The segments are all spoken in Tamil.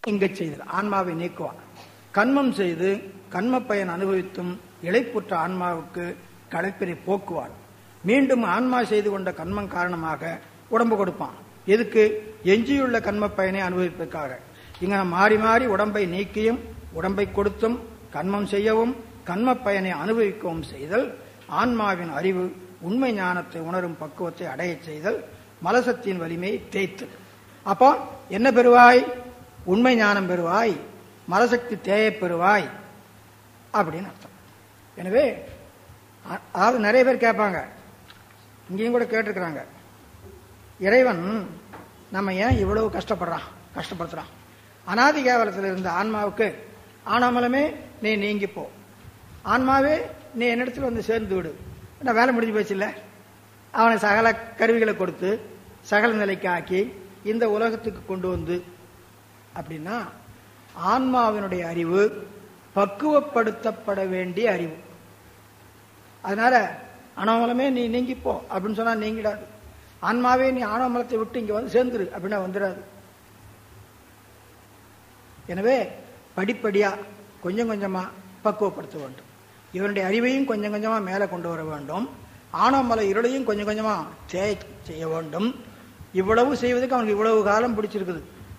இங்கச் செய்தல் ஆன்மாவை நீக்குவான் கண்மம் செய்து கண்ம பயன் அனுபவித்தும் இழைப்புற்ற ஆன்மாவுக்கு களைப்பினை போக்குவான் மீண்டும் ஆன்மா செய்து கொண்ட கண்மம் காரணமாக உடம்பு கொடுப்பான் எதுக்கு எஞ்சியுள்ள கண்ம பயனை அனுபவிப்பதற்காக இங்க மாறி மாறி உடம்பை நீக்கியும் உடம்பை கொடுத்தும் கண்மம் செய்யவும் கண்ம பயனை அனுபவிக்கவும் செய்தல் ஆன்மாவின் அறிவு உண்மை ஞானத்தை உணரும் பக்குவத்தை அடையச் செய்தல் மலசத்தின் வலிமையை தேய்த்தல் அப்போ என்ன பெறுவாய் உண்மை ஞானம் பெறுவாய் மலசக்தி தேயப் பெறுவாய் அப்படின்னு அர்த்தம் எனவே அ- அதாவது நிறைய பேர் கேட்பாங்க இங்கேயும் கூட கேட்டிருக்கிறாங்க இறைவன் நம்ம ஏன் இவ்வளவு கஷ்டப்படுறான் கஷ்டப்படுத்துறான் அனாதி கேவலத்தில் இருந்த ஆன்மாவுக்கு ஆனாமலமே நீ நீங்கி போ ஆன்மாவே நீ என்னிடத்தில் வந்து சேர்ந்து விடு என்ன வேலை முடிஞ்சு போச்சுல்ல அவனை சகல கருவிகளை கொடுத்து சகல நிலைக்கு ஆக்கி இந்த உலகத்துக்கு கொண்டு வந்து அப்படின்னா ஆன்மாவினுடைய அறிவு பக்குவப்படுத்தப்பட வேண்டிய அறிவு அதனால அனவமலமே நீ நீங்கி போ அப்படின்னு சொன்னா நீங்கிடாது ஆன்மாவே நீ ஆணவமலத்தை விட்டு இங்க வந்து சேர்ந்துரு அப்படின்னா வந்துடாது எனவே படிப்படியா கொஞ்சம் கொஞ்சமா பக்குவப்படுத்த வேண்டும் இவனுடைய அறிவையும் கொஞ்சம் கொஞ்சமா மேலே கொண்டு வர வேண்டும் ஆணவமல இருளையும் கொஞ்சம் கொஞ்சமா தேய செய்ய வேண்டும் இவ்வளவு செய்வதற்கு அவனுக்கு இவ்வளவு காலம் பிடிச்சிருக்குது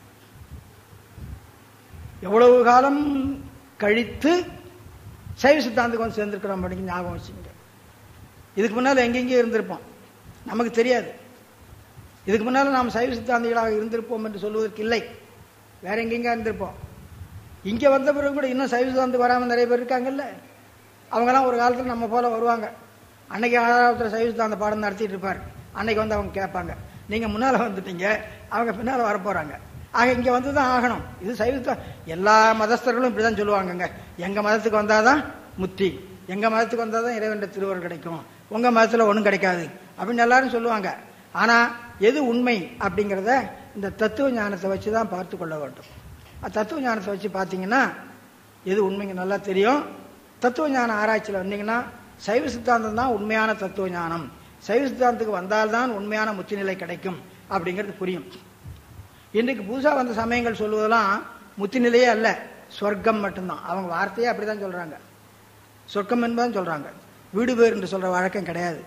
எவ்வளவு காலம் கழித்து சைவ சித்தாந்தத்துக்கு வந்து சேர்ந்திருக்கிறோம் அப்படின்னு ஞாபகம் வச்சுங்க இதுக்கு முன்னால் எங்கெங்கேயோ இருந்திருப்போம் நமக்கு தெரியாது இதுக்கு முன்னால் நாம் சைவ சித்தாந்திகளாக இருந்திருப்போம் என்று சொல்வதற்கு இல்லை வேற எங்கெங்க இருந்திருப்போம் இங்கே வந்த பிறகு கூட இன்னும் சைவ சித்தாந்தம் வராமல் நிறைய பேர் இருக்காங்கல்ல அவங்கெல்லாம் ஒரு காலத்தில் நம்ம போல வருவாங்க அன்னைக்கு ஆறாவத்தில் சைவ சித்தாந்த பாடம் நடத்திட்டு இருப்பார் அன்னைக்கு வந்து அவங்க கேட்பாங்க நீங்கள் முன்னால் வந்துட்டீங்க அவங்க பின்னால் வரப்போகிறாங்க ஆக இங்கே வந்து தான் ஆகணும் இது சைவ எல்லா மதஸ்தர்களும் இப்படி தான் சொல்லுவாங்கங்க எங்கள் மதத்துக்கு வந்தால் தான் முத்தி எங்கள் மதத்துக்கு வந்தால் தான் இறைவன் திருவருள் கிடைக்கும் உங்கள் மதத்தில் ஒன்றும் கிடைக்காது அப்படின்னு எல்லாரும் சொல்லுவாங்க ஆனால் எது உண்மை அப்படிங்கிறத இந்த தத்துவ ஞானத்தை வச்சு தான் பார்த்து கொள்ள வேண்டும் அந்த தத்துவ ஞானத்தை வச்சு பார்த்தீங்கன்னா எது உண்மைங்க நல்லா தெரியும் தத்துவ ஞான ஆராய்ச்சியில் வந்தீங்கன்னா சைவ சித்தாந்தம் தான் உண்மையான தத்துவ ஞானம் சைவ சித்தாந்தத்துக்கு வந்தால்தான் உண்மையான முத்திநிலை கிடைக்கும் அப்படிங்கிறது புரியும் இன்றைக்கு புதுசாக வந்த சமயங்கள் சொல்லுவதெல்லாம் முத்திநிலையே அல்ல சொர்க்கம் மட்டும்தான் அவங்க வார்த்தையே அப்படிதான் சொல்றாங்க சொர்க்கம் என்பதான் சொல்றாங்க வீடு பேர் என்று சொல்ற வழக்கம் கிடையாது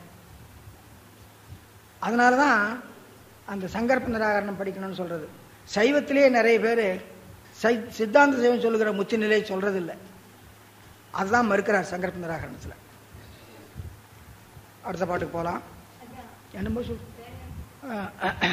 அதனால தான் அந்த சங்கற்ப நிராகரணம் படிக்கணும்னு சொல்றது சைவத்திலேயே நிறைய பேர் சை சித்தாந்த சைவம் சொல்லுகிற முத்தி நிலையை சொல்றது இல்லை அதுதான் மறுக்கிறார் சங்கற்ப நிராகரணத்தில் அடுத்த பாட்டுக்கு போகலாம் என்னமோ சொல் அஹ்,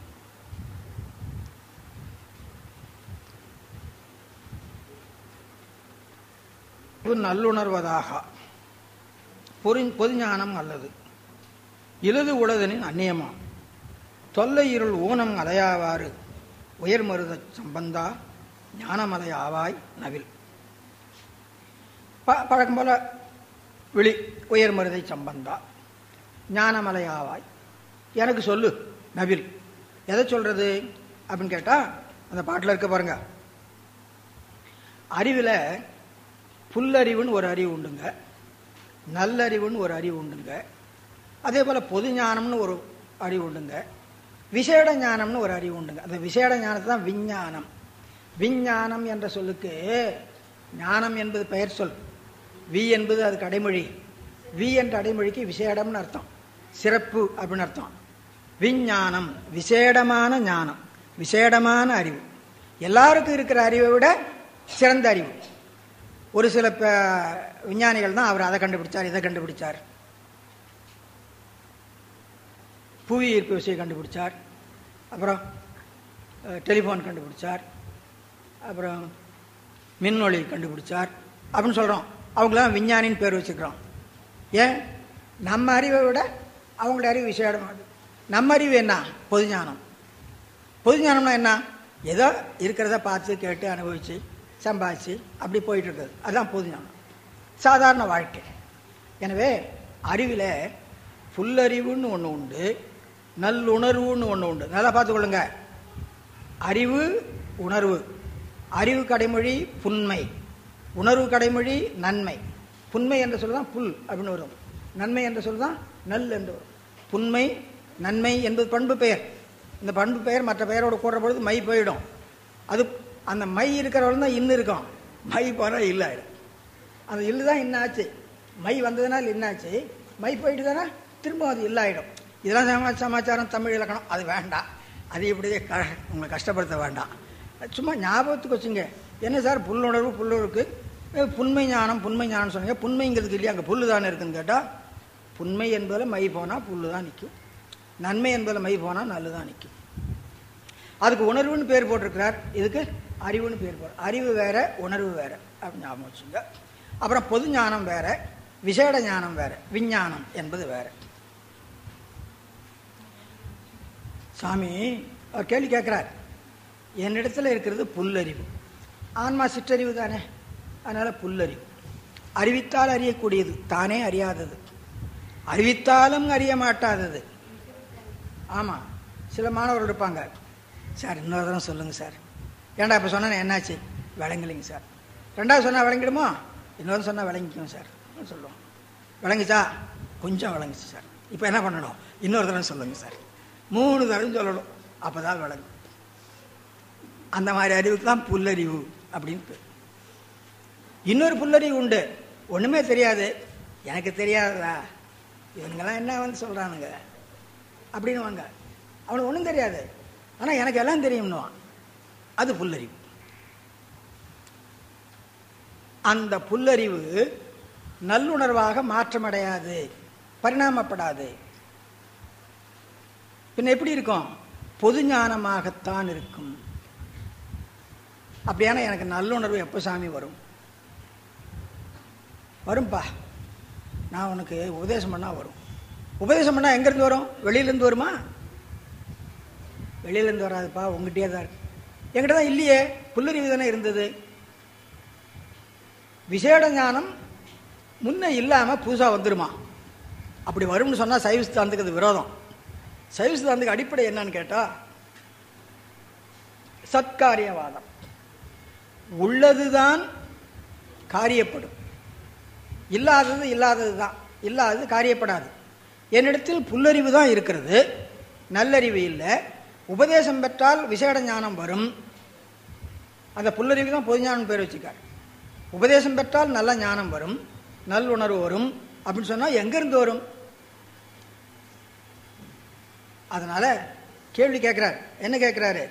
இது நல்லுணர்வதாக பொறி பொதுஞானம் அல்லது இலது உலதனின் அந்நியமாம் தொல்லை இருள் ஊனம் அலையாவாறு உயர்மருத சம்பந்தா ஞானமலை ஆவாய் நவில் ப பழக்கம் போல விழி உயர்மருதை சம்பந்தா ஞானமலை ஆவாய் எனக்கு சொல்லு நவில் எதை சொல்றது அப்படின்னு கேட்டா அந்த பாட்டில் இருக்க பாருங்க அறிவில் புல்லறிவுன்னு ஒரு அறிவு உண்டுங்க நல்லறிவுன்னு ஒரு அறிவு உண்டுங்க அதே போல் பொது ஞானம்னு ஒரு அறிவு உண்டுங்க விசேட ஞானம்னு ஒரு அறிவு உண்டுங்க அந்த விசேட ஞானத்தை தான் விஞ்ஞானம் விஞ்ஞானம் என்ற சொல்லுக்கு ஞானம் என்பது பெயர் சொல் வி என்பது அதுக்கு அடைமொழி வி என்ற அடைமொழிக்கு விசேடம்னு அர்த்தம் சிறப்பு அப்படின்னு அர்த்தம் விஞ்ஞானம் விசேடமான ஞானம் விசேடமான அறிவு எல்லாருக்கும் இருக்கிற அறிவை விட சிறந்த அறிவு ஒரு சில ப- விஞ்ஞானிகள் தான் அவர் அதை கண்டுபிடிச்சார் இதை கண்டுபிடிச்சார் புவி ஈர்ப்பு விசையை கண்டுபிடிச்சார் அப்புறம் அஹ், டெலிஃபோன் கண்டுபிடிச்சார் அப்புறம் மின்னொளி கண்டுபிடிச்சார் அப்படின்னு சொல்கிறோம் அவங்களாம் விஞ்ஞானின்னு பேர் வச்சுக்கிறோம் ஏன் நம்ம அறிவை விட அவங்களுடைய அறிவு விசேடமானது நம்ம அறிவு என்ன பொதுஞானம் பொதுஞானம்னா என்ன ஏதோ இருக்கிறத பார்த்து கேட்டு அனுபவிச்சு சம்பாதிச்சு அப்படி போயிட்டு இருக்குது அதுதான் பொதுஞானம் சாதாரண வாழ்க்கை எனவே அறிவில் புல்லறிவுன்னு ஒன்று உண்டு நல்லுணர்வுன்னு ஒன்று உண்டு நல்லா பார்த்துக்கொள்ளுங்க அறிவு உணர்வு அறிவு கடைமொழி புன்மை உணர்வு கடைமொழி நன்மை புன்மை என்ற சொல் தான் புல் அப்படின்னு வரும் நன்மை என்ற சொல் தான் நல் என்று வரும் புன்மை நன்மை என்பது பண்பு பெயர் இந்த பண்பு பெயர் மற்ற பெயரோடு கூடுற பொழுது மை போயிடும் அது அந்த மை இருக்கிறவள் தான் இன்னும் இருக்கும் மை போனால் இல்ல ஆயிடும் அந்த இல்லு தான் இன்னாச்சு மை வந்ததுனால என்னாச்சு மை போயிட்டு தானே திரும்ப அது இல்லாயிடும் இதெல்லாம் சமா சமாச்சாரம் தமிழ் இலக்கணம் அது வேண்டாம் அது இப்படியே க உங்களை கஷ்டப்படுத்த வேண்டாம் சும்மா ஞாபகத்துக்கு வச்சுங்க என்ன சார் புல்லுணர்வு புல்லுருக்கு புண்மை ஞானம் புண்மை ஞானம் சொன்னீங்க புண்மைங்கிறதுக்கு இல்லையா அங்கே புல்லு தானே இருக்குன்னு கேட்டால் புண்மை என்பதில் மை போனால் புல்லு தான் நிற்கும் நன்மை என்பதில் மை போனால் நல்லு தான் நிற்கும் அதுக்கு உணர்வுன்னு பேர் போட்டிருக்கிறார் இதுக்கு அறிவுன்னு பேர் போடுற அறிவு வேற உணர்வு வேற அப்படின்னு ஞாபகம் வச்சுங்க அப்புறம் பொது ஞானம் வேற விசேட ஞானம் வேற விஞ்ஞானம் என்பது வேற சாமி அவர் கேள்வி கேட்கிறார் என்னிடத்துல இருக்கிறது புல்லறிவு ஆன்மா சிற்றறிவு தானே அதனால புல்லறிவு அறிவித்தால் அறியக்கூடியது தானே அறியாதது அறிவித்தாலும் அறிய மாட்டாதது ஆமா சில மாணவர்கள் இருப்பாங்க சார் இன்னொரு தடவை சொல்லுங்க சார் ஏன்டா இப்போ சொன்னா என்னாச்சு விளங்கலைங்க சார் ரெண்டாவது சொன்னா விளங்கிடுமோ இன்னொரு சொன்னா விளங்கிக்கும் சார் சொல்லுவோம் விளங்குச்சா கொஞ்சம் விளங்குச்சு சார் இப்போ என்ன பண்ணணும் இன்னொரு தடவை சொல்லுங்க சார் மூணு தடவை சொல்லணும் அப்பதான் விளங்கும் அந்த மாதிரி அறிவுக்கு தான் புல்லறிவு அப்படின்னு பேர் இன்னொரு புல்லறிவு உண்டு ஒண்ணுமே தெரியாது எனக்கு தெரியாததா இவனுங்கெல்லாம் என்ன வந்து சொல்றானுங்க அப்படின்னு வாங்க அவனுக்கு ஒன்றும் தெரியாது ஆனா எனக்கு எல்லாம் தெரியும்னுவான் அது புல்லறிவு அந்த புல்லறிவு நல்லுணர்வாக மாற்றமடையாது பரிணாமப்படாது பின்ன எப்படி இருக்கும் பொது ஞானமாகத்தான் இருக்கும் அப்படியான எனக்கு நல்லுணர்வு எப்போ சாமி வரும் வரும்பா நான் உனக்கு உபதேசம் பண்ணா வரும் உபதேசம் பண்ணா எங்கேருந்து வரும் வெளியிலேருந்து வருமா வெளியிலேருந்து வராதுப்பா உங்ககிட்டயே தான் இருக்கு என்கிட்ட தான் இல்லையே புல்லறிவு தானே இருந்தது விசேட ஞானம் முன்ன இல்லாமல் புதுசாக வந்துருமா அப்படி வரும்னு சொன்னால் சைவ சித்தாந்தத்துக்கு அது விரோதம் சைவ சித்தாந்தத்துக்கு அடிப்படை என்னன்னு கேட்டால் சத்காரியவாதம் உள்ளதுதான் காரியப்படும் இல்லாதது இல்லாதது தான் இல்லாதது காரியப்படாது என்னிடத்தில் புல்லறிவு தான் இருக்கிறது நல்லறிவு இல்லை உபதேசம் பெற்றால் விசேட ஞானம் வரும் அந்த புல்லறிவு தான் பொது ஞானம் பேர் வச்சுக்கார் உபதேசம் பெற்றால் நல்ல ஞானம் வரும் நல்லுணர்வு வரும் அப்படின்னு சொன்னால் எங்கிருந்து வரும் அதனால கேள்வி கேட்கிறார் என்ன கேட்கிறாரு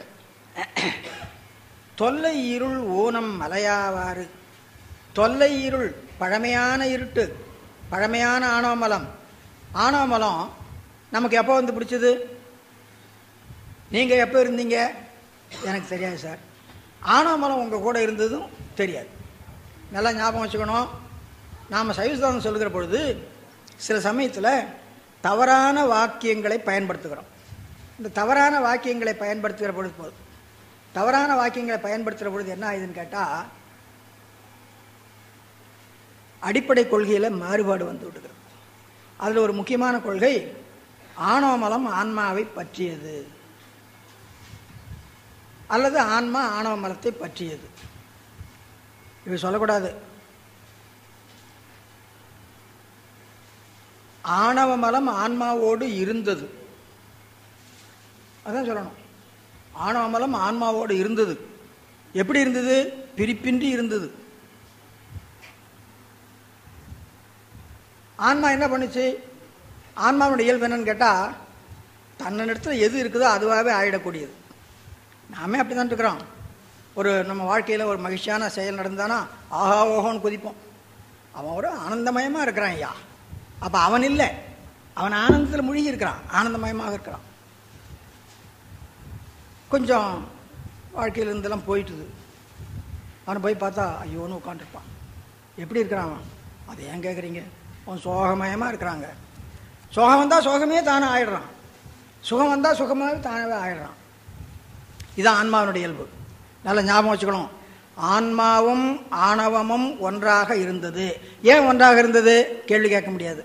தொல்லை இருள் ஊனம் மலையாவாறு தொல்லை இருள் பழமையான இருட்டு பழமையான ஆணவமலம் ஆணவமலம் நமக்கு எப்போ வந்து பிடிச்சது நீங்கள் எப்போ இருந்தீங்க எனக்கு தெரியாது சார் ஆணவமலம் உங்கள் கூட இருந்ததும் தெரியாது நல்லா ஞாபகம் வச்சுக்கணும் நாம் சைவசிதாந்தம் சொல்லுகிற பொழுது சில சமயத்தில் தவறான வாக்கியங்களை பயன்படுத்துகிறோம் இந்த தவறான வாக்கியங்களை பயன்படுத்துகிற பொழுது போது தவறான வாக்கியங்களை பயன்படுத்துகிற பொழுது என்ன ஆகுதுன்னு கேட்டால் அடிப்படை கொள்கையில் மாறுபாடு வந்து விடுகிறது அதில் ஒரு முக்கியமான கொள்கை ஆணவமலம் ஆன்மாவை பற்றியது அல்லது ஆன்மா ஆணவ மலத்தை பற்றியது இது சொல்லக்கூடாது ஆணவ மலம் ஆன்மாவோடு இருந்தது அதான் சொல்லணும் ஆணவ மலம் ஆன்மாவோடு இருந்தது எப்படி இருந்தது பிரிப்பின்றி இருந்தது ஆன்மா என்ன பண்ணுச்சு ஆன்மாவோட இயல்பு என்னன்னு கேட்டால் தன்னிடத்தில் எது இருக்குதோ அதுவாகவே ஆயிடக்கூடியது நாமே அப்படி தான் இருக்கிறோம் ஒரு நம்ம வாழ்க்கையில் ஒரு மகிழ்ச்சியான செயல் நடந்தானா ஆஹா ஓஹோன்னு குதிப்போம் அவன் ஒரு ஆனந்தமயமாக இருக்கிறான் ஐயா அப்போ அவன் இல்லை அவன் ஆனந்தத்தில் முழுகி இருக்கிறான் ஆனந்தமயமாக இருக்கிறான் கொஞ்சம் வாழ்க்கையில் இருந்தெல்லாம் போயிட்டுது அவனை போய் பார்த்தா ஐயோன்னு உட்காந்துருப்பான் எப்படி இருக்கிறான் அவன் அதை ஏன் கேட்குறீங்க அவன் சோகமயமாக இருக்கிறாங்க சோகம் வந்தால் சோகமே தானே ஆயிடுறான் சுகம் வந்தால் சுகமாகவே தானாகவே ஆயிடுறான் இதுதான் ஆன்மாவினுடைய இயல்பு நல்லா ஞாபகம் வச்சுக்கணும் ஆன்மாவும் ஆணவமும் ஒன்றாக இருந்தது ஏன் ஒன்றாக இருந்தது கேள்வி கேட்க முடியாது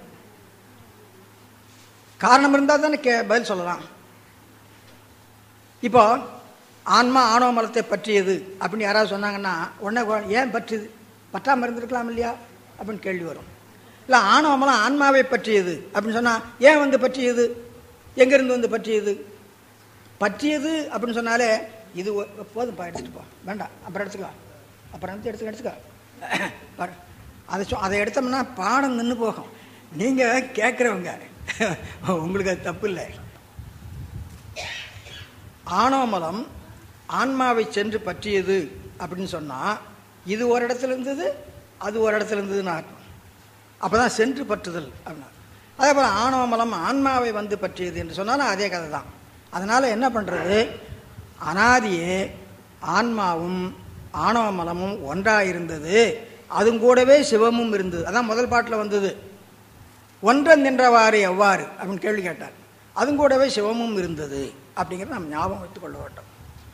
காரணம் இருந்தால் தானே கே பதில் சொல்லலாம் இப்போ ஆன்மா ஆணவ மலத்தை பற்றியது அப்படின்னு யாராவது சொன்னாங்கன்னா உடனே கொ- ஏன் பற்றியது பற்றாம இருந்திருக்கலாம் இல்லையா அப்படின்னு கேள்வி வரும் இல்லை ஆணவ மலம் ஆன்மாவை பற்றியது அப்படின்னு சொன்னால் ஏன் வந்து பற்றியது எங்கேருந்து வந்து பற்றியது பற்றியது அப்படின்னு சொன்னாலே இது ஒ- போதும்ப்பா எடுத்துட்டு போ வேண்டாம் அப்புறம் எடுத்துக்கோ அப்புறம் எடுத்து எடுத்துக்க எடுத்துக்கோ பாரு அதை சொ அதை எடுத்தோம்னா பாடம் நின்று போகும் நீங்கள் கேட்குறவங்க உங்களுக்கு அது தப்பு இல்லை ஆணவமலம் ஆன்மாவை சென்று பற்றியது அப்படின்னு சொன்னால் இது ஒரு இடத்துல இருந்தது அது ஒரு இடத்துல இருந்ததுன்னு அர்த்தம் அப்போ தான் சென்று பற்றுதல் அப்படின்னா அதே போல் ஆணவமலம் ஆன்மாவை வந்து பற்றியது என்று சொன்னாலும் அதே கதை தான் அதனால் என்ன பண்ணுறது அனாதியே ஆன்மாவும் ஆணவமலமும் ஒன்றாக இருந்தது அதுவும் கூடவே சிவமும் இருந்தது அதான் முதல் பாட்டில் வந்தது ஒன்றன் நின்றவாறு எவ்வாறு அப்படின்னு கேள்வி கேட்டார் அதுவும் கூடவே சிவமும் இருந்தது அப்படிங்கிறத நம்ம ஞாபகம் வைத்துக் கொள்ள வேண்டும்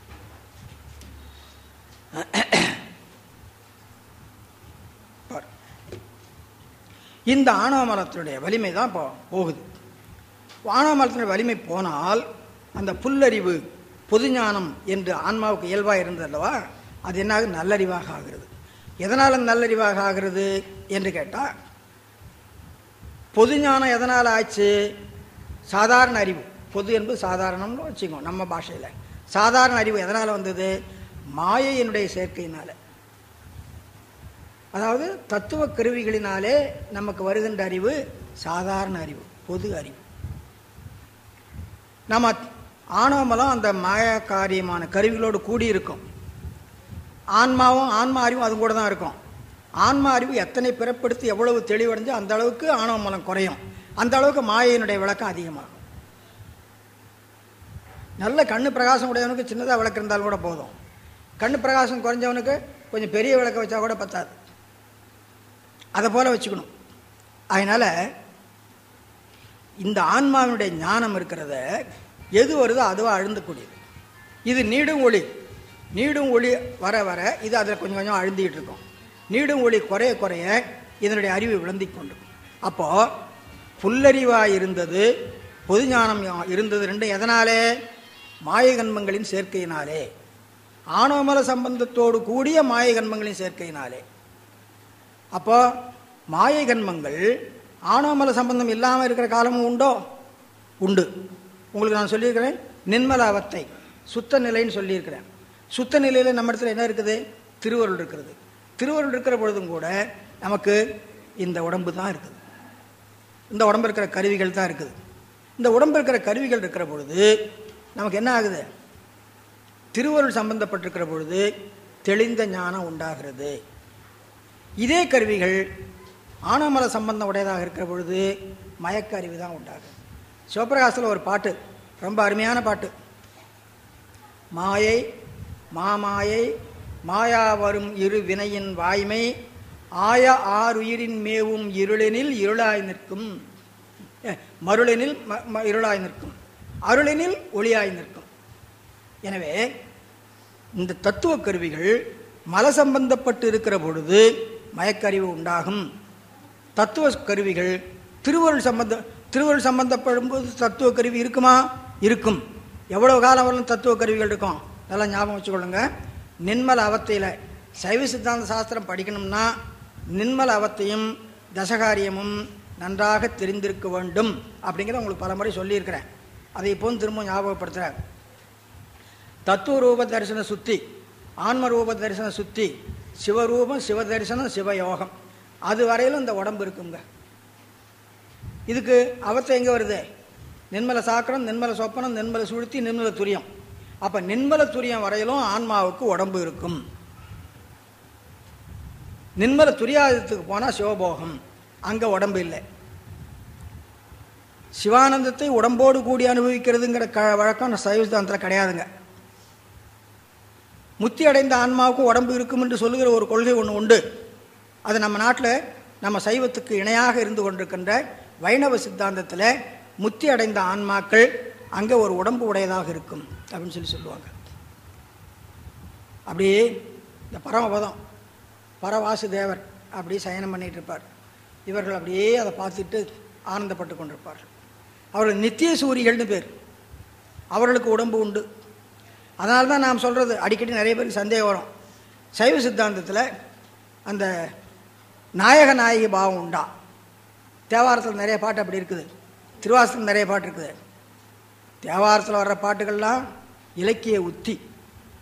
பாரு. இந்த ஆணவ மலத்தினுடைய வலிமை தான் இப்போ போகுது ஆணவ மலத்தினுடைய வலிமை போனால் அந்த புல்லறிவு பொதுஞானம் என்று ஆன்மாவுக்கு இயல்பாக இருந்தது அல்லவா அது என்னாக நல்லறிவாக ஆகிறது எதனால் அது நல்லறிவாக ஆகிறது என்று கேட்டால் பொது ஞானம் எதனால் ஆச்சு சாதாரண அறிவு பொது என்பது சாதாரணம்னு வச்சுக்கோ நம்ம பாஷையில் சாதாரண அறிவு எதனால் வந்தது மாயையினுடைய சேர்க்கையினால அதாவது தத்துவ கருவிகளினாலே நமக்கு வருகின்ற அறிவு சாதாரண அறிவு பொது அறிவு நம்ம ஆணவமலம் அந்த மாயா காரியமான கருவிகளோடு கூடியிருக்கும் ஆன்மாவும் ஆன்மா அறிவும் அது கூட தான் இருக்கும் ஆன்மா அறிவு எத்தனை பிறப்படுத்தி எவ்வளவு தெளிவடைஞ்சோ அந்த அளவுக்கு ஆணவ மலம் குறையும் அந்த அளவுக்கு மாயையினுடைய விளக்கம் அதிகமாகும் நல்ல கண்ணு பிரகாசம் உடையவனுக்கு சின்னதாக விளக்கு இருந்தாலும் கூட போதும் கண்ணு பிரகாசம் குறைஞ்சவனுக்கு கொஞ்சம் பெரிய விளக்க வச்சா கூட பத்தாது அதை போல வச்சுக்கணும் அதனால் இந்த ஆன்மாவினுடைய ஞானம் இருக்கிறத எது வருதோ அதுவாக அழுந்தக்கூடியது இது நீடும் ஒளி நீடும் ஒளி வர வர இது அதில் கொஞ்சம் கொஞ்சம் அழுந்திக்கிட்டு இருக்கும் நீடும் ஒளி குறைய குறைய இதனுடைய அறிவு விளந்தி கொண்டு அப்போது புல்லறிவாக இருந்தது பொது ஞானம் இருந்தது ரெண்டும் எதனாலே மாயகன்மங்களின் சேர்க்கையினாலே ஆணவமல சம்பந்தத்தோடு கூடிய மாயகன்மங்களின் சேர்க்கையினாலே அப்போ மாயை கன்மங்கள் ஆணவமல சம்பந்தம் இல்லாமல் இருக்கிற காலமும் உண்டோ உண்டு உங்களுக்கு நான் சொல்லியிருக்கிறேன் நின்மல அவத்தை சுத்த நிலைன்னு சொல்லியிருக்கிறேன் சுத்த நிலையில் நம்ம இடத்துல என்ன இருக்குது திருவருள் இருக்கிறது திருவருள் இருக்கிற பொழுதும் கூட நமக்கு இந்த உடம்பு தான் இருக்குது இந்த உடம்பு இருக்கிற கருவிகள் தான் இருக்குது இந்த உடம்பு இருக்கிற கருவிகள் இருக்கிற பொழுது நமக்கு என்ன ஆகுது திருவருள் சம்பந்தப்பட்டிருக்கிற பொழுது தெளிந்த ஞானம் உண்டாகிறது இதே கருவிகள் ஆனமல சம்பந்தம் உடையதாக இருக்கிற பொழுது மயக்க அறிவு தான் உண்டாகும் சிவபிரகாசத்தில் ஒரு பாட்டு ரொம்ப அருமையான பாட்டு மாயை மாமாயை மாயா வரும் இரு வினையின் வாய்மை ஆய ஆறுயிரின் மேவும் இருளினில் இருளாய் நிற்கும் ஏ, மருளினில் ம- ம- இருளாய் நிற்கும் அருளினில் ஒளியாய் நிற்கும் எனவே இந்த தத்துவ கருவிகள் மல சம்பந்தப்பட்டு இருக்கிற பொழுது மயக்கறிவு உண்டாகும் தத்துவ கருவிகள் திருவருள் சம்பந்த திருவருள் சம்பந்தப்படும் போது தத்துவ கருவி இருக்குமா இருக்கும் எவ்வளவு காலம் வரலும் தத்துவ கருவிகள் இருக்கும் நல்லா ஞாபகம் வச்சுக்கொள்ளுங்க நின்மல அவத்தையில் சைவ சித்தாந்த சாஸ்திரம் படிக்கணும்னா நின்மல அவத்தையும் தசகாரியமும் நன்றாக தெரிந்திருக்க வேண்டும் அப்படிங்கிறத உங்களுக்கு பலமுறை சொல்லியிருக்கிறேன் அதை இப்போ திரும்ப ஞாபகப்படுத்துகிறேன் தத்துவ ரூப தரிசன சுத்தி ஆன்ம ரூப தரிசன சுத்தி சிவரூபம் சிவ தரிசனம் சிவயோகம் அது வரையிலும் இந்த உடம்பு இருக்குங்க இதுக்கு அவத்தை எங்கே வருது நின்மல சாக்கரம் நின்மல சொப்பனம் நின்மல சுழுத்தி நின்மல துரியம் அப்போ நின்மல துரியம் வரையிலும் ஆன்மாவுக்கு உடம்பு இருக்கும் நின்மல துரியாதத்துக்கு போனால் சிவபோகம் அங்கே உடம்பு இல்லை சிவானந்தத்தை உடம்போடு கூடி அனுபவிக்கிறதுங்கிற க வழக்கம் சைவ சித்தாந்தத்தில் கிடையாதுங்க முத்தி அடைந்த ஆன்மாவுக்கு உடம்பு இருக்கும் என்று சொல்லுகிற ஒரு கொள்கை ஒன்று உண்டு அது நம்ம நாட்டில் நம்ம சைவத்துக்கு இணையாக இருந்து கொண்டிருக்கின்ற வைணவ சித்தாந்தத்தில் முத்தி அடைந்த ஆன்மாக்கள் அங்கே ஒரு உடம்பு உடையதாக இருக்கும் அப்படின்னு சொல்லி சொல்லுவாங்க அப்படியே இந்த பரமபதம் பரவாசுதேவர் அப்படியே சயனம் பண்ணிட்டு இருப்பார் இவர்கள் அப்படியே அதை பார்த்துட்டு ஆனந்தப்பட்டு கொண்டிருப்பார்கள் அவர்கள் நித்திய சூரிகள்னு பேர் அவர்களுக்கு உடம்பு உண்டு அதனால தான் நாம் சொல்கிறது அடிக்கடி நிறைய பேருக்கு சந்தேகம் வரும் சைவ சித்தாந்தத்தில் அந்த நாயக நாயகி பாவம் உண்டா தேவாரத்தில் நிறைய பாட்டு அப்படி இருக்குது திருவாசத்தில் நிறைய பாட்டு இருக்குது தேவாரத்தில் வர்ற பாட்டுகள்லாம் இலக்கிய உத்தி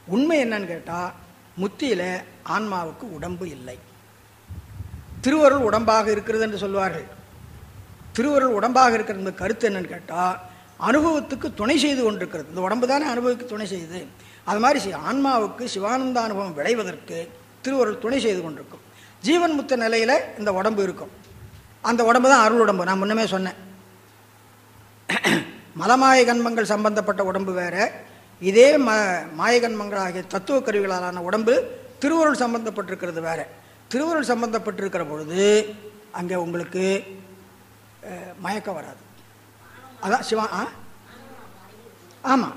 உண்மை என்னன்னு கேட்டால் முத்தியில ஆன்மாவுக்கு உடம்பு இல்லை திருவருள் உடம்பாக இருக்கிறது என்று சொல்வார்கள் திருவருள் உடம்பாக இருக்கிற கருத்து என்னன்னு கேட்டால் அனுபவத்துக்கு துணை செய்து கொண்டிருக்கிறது இந்த உடம்பு தானே அனுபவத்துக்கு துணை செய்யுது அது மாதிரி சி- ஆன்மாவுக்கு சிவானந்த அனுபவம் விளைவதற்கு திருவருள் துணை செய்து கொண்டிருக்கும் ஜீவன் முத்த நிலையில் இந்த உடம்பு இருக்கும் அந்த உடம்பு தான் அருள் உடம்பு நான் முன்னமே சொன்னேன் மலமாய கண்மங்கள் சம்பந்தப்பட்ட உடம்பு வேற இதே ம மாயகன்மங்கள் ஆகிய தத்துவ கருவிகளாலான உடம்பு திருவருள் சம்பந்தப்பட்டிருக்கிறது வேற திருவருள் சம்பந்தப்பட்டிருக்கிற பொழுது அங்கே உங்களுக்கு அஹ், மயக்கம் வராது அதான் சிவா ஆ ஆமாம்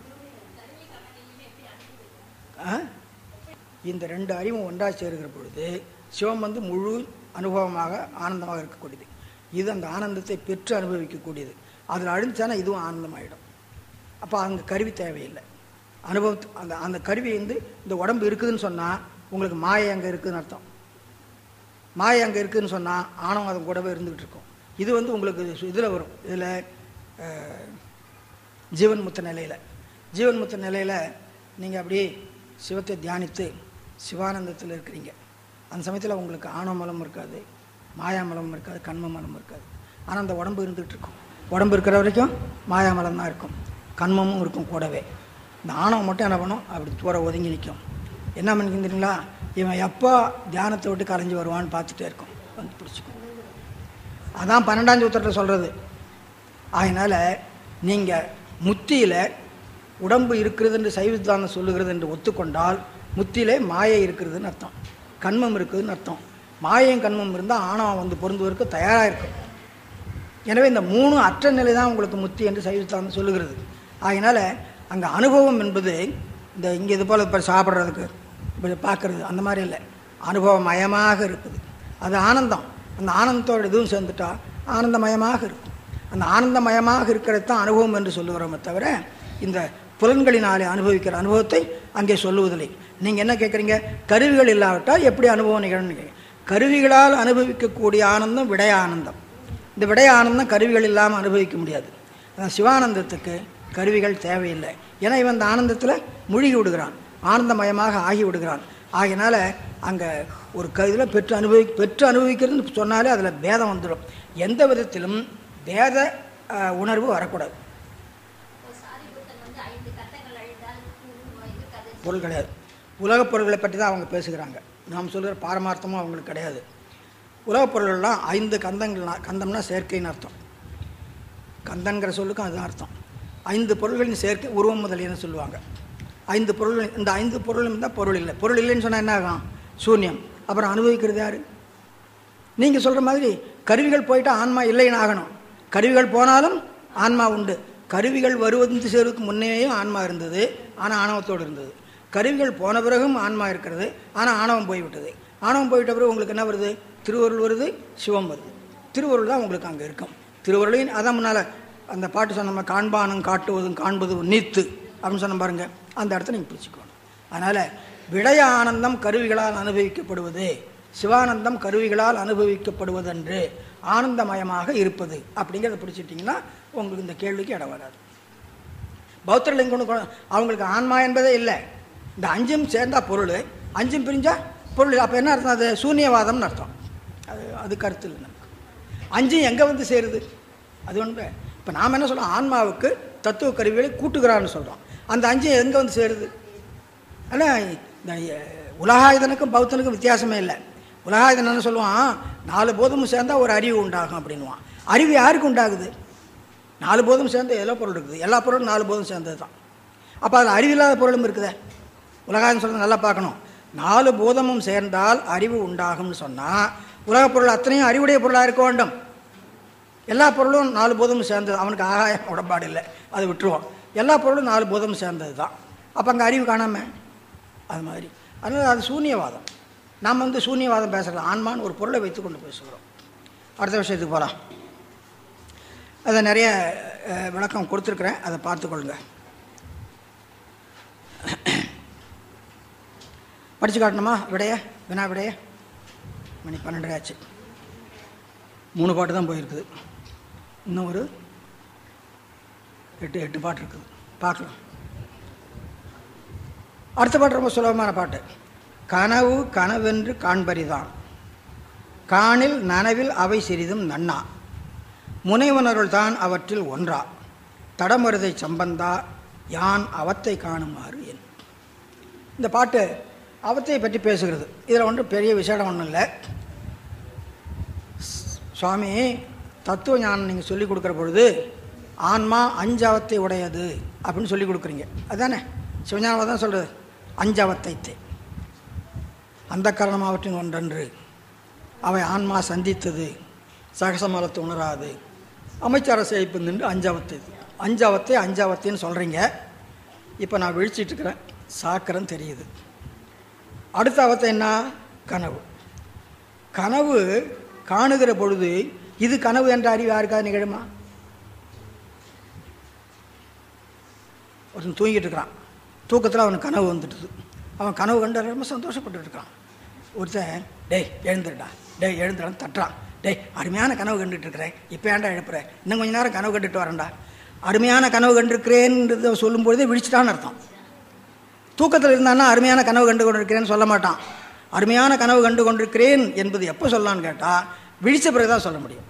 ஆ? இந்த ரெண்டு அறிவும் ஒன்றா சேருகிற பொழுது சிவம் வந்து முழு அனுபவமாக ஆனந்தமாக இருக்கக்கூடியது இது அந்த ஆனந்தத்தை பெற்று அனுபவிக்கக்கூடியது அதில் அழிஞ்சானா இதுவும் ஆனந்தமாயிடும் அப்போ அங்கே கருவி தேவையில்லை அனுபவத்து அந்த அந்த கருவி வந்து இந்த உடம்பு இருக்குதுன்னு சொன்னால் உங்களுக்கு மாயை அங்கே இருக்குதுன்னு அர்த்தம் மாயை அங்கே இருக்குதுன்னு சொன்னால் ஆணவம் அதன் கூடவே இருந்துகிட்டு இருக்கும் இது வந்து உங்களுக்கு இதில் வரும் இதில் ஜீவன் முத்த நிலையில் ஜீவன் முத்த நிலையில் நீங்கள் அப்படியே சிவத்தை தியானித்து சிவானந்தத்தில் இருக்கிறீங்க அந்த சமயத்தில் உங்களுக்கு ஆணவமலம் இருக்காது மாயாமலம் இருக்காது கண்மமலம் இருக்காது ஆனால் அந்த உடம்பு இருந்துகிட்டு இருக்கும் உடம்பு இருக்கிற வரைக்கும் மாயாமலம் தான் இருக்கும் கண்மமும் இருக்கும் கூடவே இந்த ஆணவம் மட்டும் என்ன பண்ணும் அப்படி தூர ஒதுங்கி நிற்கும் என்ன பண்ணிக்கிறீங்களா இவன் எப்போ தியானத்தை விட்டு கரைஞ்சி வருவான்னு பார்த்துட்டே இருக்கும் வந்து பிடிச்சிக்கும் அதான் பன்னெண்டாம் சூத்திரத்தில் சொல்கிறது அதனால் நீங்கள் முத்தியில் உடம்பு இருக்கிறதுன்னு சைவத்தானம் சொல்லுகிறது என்று ஒத்துக்கொண்டால் முத்தியிலே மாயை இருக்கிறதுன்னு அர்த்தம் கண்மம் இருக்குதுன்னு அர்த்தம் மாயையும் கண்மம் இருந்தால் ஆணவம் வந்து பொருந்துவதற்கு தயாராக இருக்கும் எனவே இந்த மூணு அற்ற நிலை தான் உங்களுக்கு முத்தி என்று சைவத்தானம் சொல்லுகிறது அதனால் அங்கே அனுபவம் என்பது இந்த இங்கே இது போல் இப்போ சாப்பிட்றதுக்கு இப்படி பார்க்குறது அந்த மாதிரி இல்லை அனுபவமயமாக இருக்குது அது ஆனந்தம் அந்த ஆனந்தத்தோட இதுவும் சேர்ந்துட்டா ஆனந்தமயமாக இருக்கும் அந்த ஆனந்தமயமாக இருக்கிறது தான் அனுபவம் என்று சொல்லுகிறோமே தவிர இந்த புலன்களினாலே அனுபவிக்கிற அனுபவத்தை அங்கே சொல்லுவதில்லை நீங்கள் என்ன கேட்குறீங்க கருவிகள் இல்லாவிட்டால் எப்படி அனுபவம் நிகழும்னு கேட்குறீங்க. கருவிகளால் அனுபவிக்கக்கூடிய ஆனந்தம் விடய ஆனந்தம் இந்த விடய ஆனந்தம் கருவிகள் இல்லாமல் அனுபவிக்க முடியாது அதான் சிவானந்தத்துக்கு கருவிகள் தேவையில்லை ஏன்னா இவன் அந்த ஆனந்தத்தில் மூழ்கி விடுகிறான் ஆனந்தமயமாக ஆகி விடுகிறான் ஆகையினால அங்கே ஒரு க இதில் பெற்று அனுபவி பெற்று அனுபவிக்கிறதுன்னு சொன்னாலே அதில் பேதம் வந்துடும் எந்த விதத்திலும் பேத அஹ், உணர்வு வரக்கூடாது பொருள் கிடையாது உலகப் பொருள்களை பற்றி தான் அவங்க பேசுகிறாங்க நாம் சொல்கிற பாரமார்த்தமும் அவங்களுக்கு கிடையாது உலகப் பொருள்கள்லாம் ஐந்து கந்தங்கள் கந்தம்னா சேர்க்கைன்னு அர்த்தம் கந்தங்கிற சொல்லுக்கும் அதுதான் அர்த்தம் ஐந்து பொருள்களின் சேர்க்கை உருவம் முதலியன்னு சொல்லுவாங்க ஐந்து பொருள் இந்த ஐந்து பொருளும் தான் பொருள் இல்லை பொருள் இல்லைன்னு சொன்னால் என்ன ஆகும் சூன்யம் அப்புறம் அனுபவிக்கிறது யாரு நீங்கள் சொல்கிற மாதிரி கருவிகள் போயிட்டா ஆன்மா இல்லைன்னு ஆகணும் கருவிகள் போனாலும் ஆன்மா உண்டு கருவிகள் வருவது சேருவதுக்கு முன்னேயும் ஆன்மா இருந்தது ஆனால் ஆணவத்தோடு இருந்தது கருவிகள் போன பிறகும் ஆன்மா இருக்கிறது ஆனால் ஆணவம் போய்விட்டது ஆணவம் போயிட்ட பிறகு உங்களுக்கு என்ன வருது திருவருள் வருது சிவம் வருது திருவருள் தான் உங்களுக்கு அங்கே இருக்கும் திருவருளையும் அதான் முன்னால் அந்த பாட்டு சொன்ன மாதிரி காண்பானும் காட்டுவதும் காண்பதும் நீத்து அப்படின்னு சொன்ன பாருங்க அந்த இடத்த நீங்கள் பிடிச்சிக்கணும் அதனால் விடய ஆனந்தம் கருவிகளால் அனுபவிக்கப்படுவது சிவானந்தம் கருவிகளால் அனுபவிக்கப்படுவதென்று ஆனந்தமயமாக இருப்பது அப்படிங்கிறத பிடிச்சிட்டிங்கன்னா உங்களுக்கு இந்த கேள்விக்கு இடம் வராது பௌத்தர்கள் கொண்டு கொ- அவங்களுக்கு ஆன்மா என்பதே இல்லை இந்த அஞ்சும் சேர்ந்தா பொருள் அஞ்சும் பிரிஞ்சா பொருள் அப்போ என்ன அர்த்தம் அது சூன்யவாதம்னு அர்த்தம் அது அது கருத்து இல்லை நமக்கு அஞ்சும் எங்கே வந்து சேருது அது ஒன்று இப்போ நாம் என்ன சொல்றோம் ஆன்மாவுக்கு தத்துவ கருவிகளை கூட்டுகிறான்னு சொல்கிறோம் அந்த அஞ்சு எங்கே வந்து சேருது ஆனால் இந்த அஹ், உலகாயுதனுக்கும் பௌத்தனுக்கும் வித்தியாசமே இல்லை உலகாயுதன் என்ன சொல்லுவான் நாலு போதமும் சேர்ந்தா ஒரு அறிவு உண்டாகும் அப்படின்னுவான் அறிவு யாருக்கு உண்டாகுது நாலு போதும் சேர்ந்து எல்லா பொருள் இருக்குது எல்லா பொருளும் நாலு போதும் சேர்ந்தது தான் அப்போ அதில் அறிவில்லாத பொருளும் இருக்குதே உலகாயுதம் சொல்றது நல்லா பார்க்கணும் நாலு போதமும் சேர்ந்தால் அறிவு உண்டாகும்னு சொன்னால் உலகப் பொருள் அத்தனையும் அறிவுடைய பொருளாக இருக்க வேண்டும் எல்லா பொருளும் நாலு போதமும் சேர்ந்தது அவனுக்கு ஆகாயம் உடம்பாடு இல்லை அதை விட்டுருவான் எல்லா பொருளும் நாலு போதமும் சேர்ந்தது தான் அப்போ அங்கே அறிவு காணாம அது மாதிரி அதனால் அது சூன்யவாதம் நாம் வந்து சூன்யவாதம் பேசுகிறோம் ஆன்மான்னு ஒரு பொருளை வைத்துக்கொண்டு பேசுகிறோம் அடுத்த விஷயத்துக்கு போகலாம் அதை நிறைய அஹ், விளக்கம் கொடுத்துருக்குறேன் அதை பார்த்துக்கொள்ளுங்க படித்து காட்டணுமா விடைய வினா விடைய மணி பன்னெண்டரை ஆச்சு மூணு பாட்டு தான் போயிருக்குது இன்னும் ஒரு எட்டு எட்டு பாட்டு இருக்குது பார்க்கலாம் அடுத்த பாட்டு ரொம்ப சுலபமான பாட்டு கனவு கனவென்று காண்பரிதான் காணில் நனவில் அவை சிறிதும் நன்னா முனைவனருள் தான் அவற்றில் ஒன்றா தடமருதை சம்பந்தா யான் அவத்தை காணுமாறு என் இந்த பாட்டு அவத்தை பற்றி பேசுகிறது இதில் ஒன்றும் பெரிய விசேடம் ஒன்றும் இல்லை சுவாமி தத்துவ ஞானம் நீங்கள் சொல்லிக் கொடுக்குற பொழுது ஆன்மா அஞ்சவத்தை உடையது அப்படின்னு சொல்லி கொடுக்குறீங்க அதுதானே சிவஞானம் தான் சொல்கிறது அஞ்சவத்தைத்தை அந்த காரணமாவற்றின் ஒன்றன்று அவை ஆன்மா சந்தித்தது சகசமலத்தை உணராது அமைச்சர சேய்ப்பு நின்று அஞ்சாவத்தை அஞ்சாவத்தை அஞ்சாவத்தைன்னு சொல்கிறீங்க இப்போ நான் விழிச்சிட்டு இருக்கிறேன் சாக்கரம் தெரியுது அடுத்த அவத்தை என்ன கனவு கனவு காணுகிற பொழுது இது கனவு என்ற அறிவு யாருக்காவது நிகழுமா ஒருத்தன் தூங்கிட்டு இருக்கிறான் தூக்கத்தில் அவனுக்கு கனவு வந்துட்டுது அவன் கனவு கண்டு ரொம்ப சந்தோஷப்பட்டுட்டு இருக்கான் ஒருத்தன் டேய் எழுந்துடா டேய் எழுந்துடான்னு தட்டுறான் டேய் அருமையான கனவு கண்டுட்டு இருக்கிறேன் இப்போ ஏன்டா எழுப்புறேன் இன்னும் கொஞ்ச நேரம் கனவு கண்டுட்டு வரேன்டா அருமையான கனவு கண்டிருக்கிறேன்றத சொல்லும்பொழுதே விழிச்சிட்டான்னு அர்த்தம் தூக்கத்தில் இருந்தான்னா அருமையான கனவு கண்டு கொண்டிருக்கிறேன்னு சொல்ல மாட்டான் அருமையான கனவு கண்டு கொண்டிருக்கிறேன் என்பது எப்போ சொல்லலான்னு கேட்டால் விழிச்ச பிறகு தான் சொல்ல முடியும்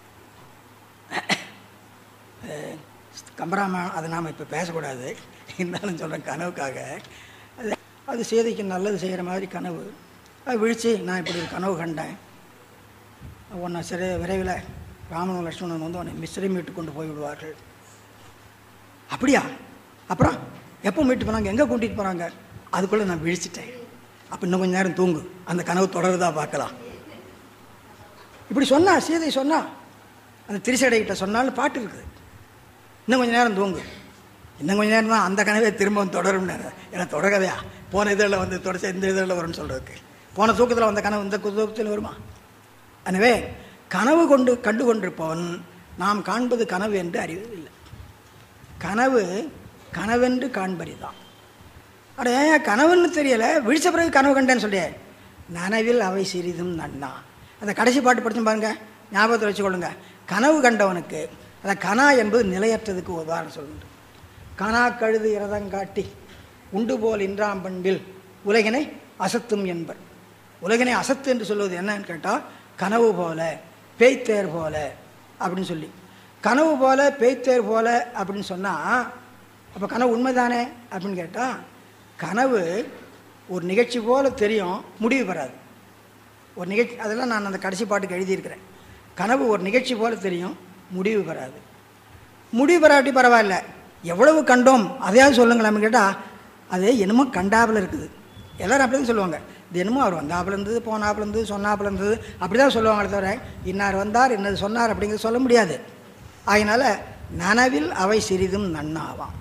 அஹ் கம்பராமாயணம் அதை நாம் இப்போ பேசக்கூடாது இருந்தாலும் சொல்கிறேன் கனவுக்காக அது அது சேதிக்கு நல்லது செய்கிற மாதிரி கனவு அது விழிச்சு நான் இப்படி ஒரு கனவு கண்டேன் உன்னை சிறை விரைவில் ராமனும் லட்சுமணன் வந்து உன்னை மிஸ்ரி மீட்டு கொண்டு போய் விடுவார்கள் அப்படியா அப்புறம் எப்போ மீட்டு போனாங்க எங்கே கூட்டிகிட்டு போகிறாங்க அதுக்குள்ளே நான் விழிச்சிட்டேன் அப்போ இன்னும் கொஞ்சம் நேரம் தூங்கு அந்த கனவு தொடருதா பார்க்கலாம் இப்படி சொன்னா சீதை சொன்னா அந்த திரிசடைகிட்ட சொன்னாலும் பாட்டு இருக்குது இன்னும் கொஞ்சம் நேரம் தூங்கு இன்னும் கொஞ்சம் நேரம் தான் அந்த கனவே திரும்பவும் தொடரும்னு ஏன்னா தொடர்கதையா போன இதழில் வந்து தொடர்ச்சி இந்த இதழில் வரும்னு சொல்கிறதுக்கு போன தூக்கத்தில் வந்த கனவு இந்த தூக்கத்தில் வருமா எனவே கனவு கொண்டு கண்டு கொண்டிருப்பவன் நாம் காண்பது கனவு என்று அறிவதில்லை கனவு கனவென்று காண்பரிதான் அட ஏன் கனவுன்னு தெரியலை விழிச்ச பிறகு கனவு கண்டேன்னு சொல்லியே நனவில் அவை சிறிதும் நன்னா அந்த கடைசி பாட்டு படிச்சு பாருங்க ஞாபகத்தில் வச்சுக்கொள்ளுங்க கனவு கண்டவனுக்கு அந்த கனா என்பது நிலையற்றதுக்கு ஒரு உதாரணம் சொல்லுண்டு கனா கழுது இரதங்காட்டி உண்டு போல் இன்றாம் பண்பில் உலகினை அசத்தும் என்பர் உலகினை அசத்து என்று சொல்வது என்னன்னு கேட்டால் கனவு போல பேய்த்தேர் போல அப்படின்னு சொல்லி கனவு போல பேய்த்தேர் போல அப்படின்னு சொன்னால் அப்போ கனவு உண்மைதானே அப்படின்னு கேட்டால் கனவு ஒரு நிகழ்ச்சி போல தெரியும் முடிவு பெறாது ஒரு நிகழ்ச்சி அதெல்லாம் நான் அந்த கடைசி பாட்டுக்கு எழுதியிருக்கிறேன் கனவு ஒரு நிகழ்ச்சி போல தெரியும் முடிவு பெறாது முடிவு பெறாட்டி பரவாயில்ல எவ்வளவு கண்டோம் அதையாவது சொல்லுங்களான்னு கேட்டால் அது என்னமோ கண்டாப்பில் இருக்குது எல்லாரும் அப்படி தான் சொல்லுவாங்க இது என்னமோ அவர் வந்தாப்புல இருந்தது போனாப்புல இருந்தது சொன்னாப்புல இருந்தது அப்படி தான் சொல்லுவாங்களே தவிர இன்னார் வந்தார் இன்னது சொன்னார் அப்படிங்கிறது சொல்ல முடியாது அதனால் நனவில் அவை சிறிதும் நன்னாவாம்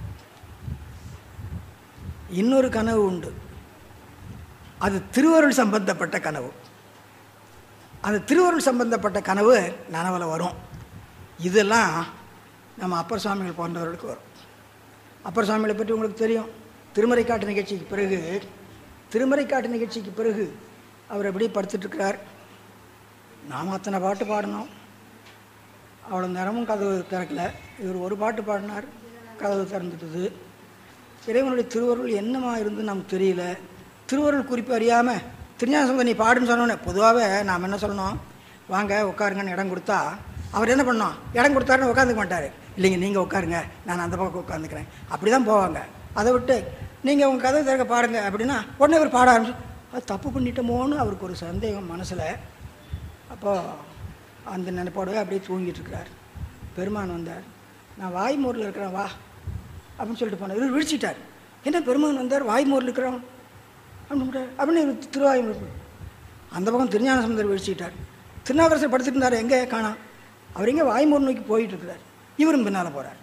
இன்னொரு கனவு உண்டு அது திருவருள் சம்பந்தப்பட்ட கனவு அந்த திருவருள் சம்பந்தப்பட்ட கனவு நனவில் வரும் இதெல்லாம் நம்ம அப்பர் சுவாமிகள் போன்றவர்களுக்கு வரும் அப்பர் சுவாமிகளை பற்றி உங்களுக்கு தெரியும் திருமறைக்காட்டு நிகழ்ச்சிக்கு பிறகு திருமறைக்காட்டு நிகழ்ச்சிக்கு பிறகு அவர் எப்படி படுத்துட்ருக்கிறார் நாம் அத்தனை பாட்டு பாடினோம் அவ்வளோ நேரமும் கதவு திறக்கல இவர் ஒரு பாட்டு பாடினார் கதவு திறந்துட்டுது இறைவனுடைய திருவருள் என்னமா இருந்து நமக்கு தெரியல திருவருள் குறிப்பு அறியாமல் திருஞான சம்பந்தம் நீ பாடுன்னு சொன்னோன்னே பொதுவாகவே நாம் என்ன சொல்லணும் வாங்க உட்காருங்கன்னு இடம் கொடுத்தா அவர் என்ன பண்ணோம் இடம் கொடுத்தாருன்னு உட்காந்துக்க மாட்டார் இல்லைங்க நீங்கள் உட்காருங்க நான் அந்த பக்கம் உட்காந்துக்கிறேன் அப்படி தான் போவாங்க அதை விட்டு நீங்கள் உங்கள் கதை திறக்க பாடுங்க அப்படின்னா உடனே அவர் பாட ஆரம்பிச்சு அது தப்பு பண்ணிட்டோமோன்னு அவருக்கு ஒரு சந்தேகம் மனசில் அப்போது அந்த நினைப்போடவே அப்படியே தூங்கிட்டு இருக்கிறார் பெருமான் வந்தார் நான் வாய்மூரில் இருக்கிறேன் வா அப்படின்னு சொல்லிட்டு போனார் இவர் விழிச்சிட்டார் என்ன பெருமான் வந்தார் வாய்மூரில் இருக்கிறோம் அப்படின்னு அப்படின்னு இவர் திருவாயூர் அந்த பக்கம் திருஞான சமுந்தர் விழிச்சிட்டார் திருநாவுக்கரசர் படுத்துட்டு இருந்தார் எங்கே காணாம் அவர் எங்கே வாய்மூர் நோக்கி போயிட்டு இருக்கிறார் இவரும் பின்னால் போகிறார்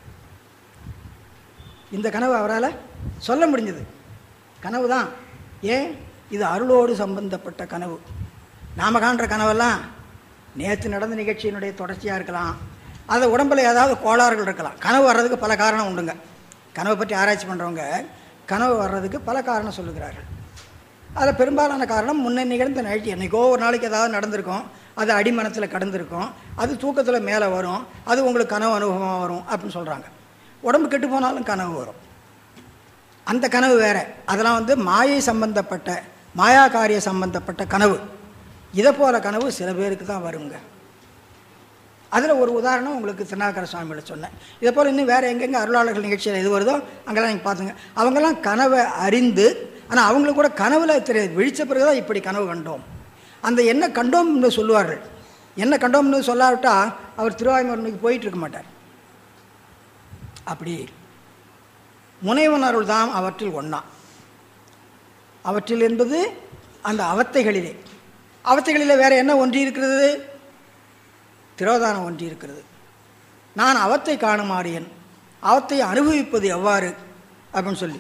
இந்த கனவு அவரால் சொல்ல முடிஞ்சது கனவு தான் ஏன் இது அருளோடு சம்பந்தப்பட்ட கனவு நாம் காண்ற கனவெல்லாம் நேற்று நடந்த நிகழ்ச்சியினுடைய தொடர்ச்சியாக இருக்கலாம் அது உடம்பில் ஏதாவது கோளாறுகள் இருக்கலாம் கனவு வர்றதுக்கு பல காரணம் உண்டுங்க கனவை பற்றி ஆராய்ச்சி பண்ணுறவங்க கனவு வர்றதுக்கு பல காரணம் சொல்லுகிறார்கள் அதில் பெரும்பாலான காரணம் முன்னே நிகழ்ந்த நிகழ்ச்சி என்றைக்கோ ஒரு நாளைக்கு ஏதாவது நடந்திருக்கும் அது அடிமனத்தில் கடந்திருக்கும் அது தூக்கத்தில் மேலே வரும் அது உங்களுக்கு கனவு அனுபவமாக வரும் அப்படின்னு சொல்கிறாங்க உடம்பு கெட்டு போனாலும் கனவு வரும் அந்த கனவு வேற அதெல்லாம் வந்து மாயை சம்பந்தப்பட்ட மாயா காரிய சம்பந்தப்பட்ட கனவு இதை போல கனவு சில பேருக்கு தான் வருங்க அதில் ஒரு உதாரணம் உங்களுக்கு திருநாகர சுவாமியோட சொன்னேன் இதை போல் இன்னும் வேறு எங்கெங்கே அருளாளர்கள் நிகழ்ச்சியில் எது வருதோ அங்கெல்லாம் நீங்கள் பார்த்துங்க அவங்கெல்லாம் கனவை அறிந்து ஆனால் அவங்களுக்கு கூட கனவுல தெரியாது விழிச்ச பிறகு தான் இப்படி கனவு கண்டோம் அந்த என்ன கண்டோம்னு சொல்லுவார்கள் என்ன கண்டோம்னு சொல்லாவிட்டா அவர் திருவாய்மொழிக்கு போயிட்டு இருக்க மாட்டார் அப்படி முனைவன் அருள் தான் அவற்றில் ஒன்றா அவற்றில் என்பது அந்த அவத்தைகளிலே அவத்தைகளிலே வேற என்ன ஒன்றி இருக்கிறது திரோதானம் ஒன்றி இருக்கிறது நான் அவத்தை காணுமாறியன் அவத்தை அனுபவிப்பது எவ்வாறு அப்படின்னு சொல்லி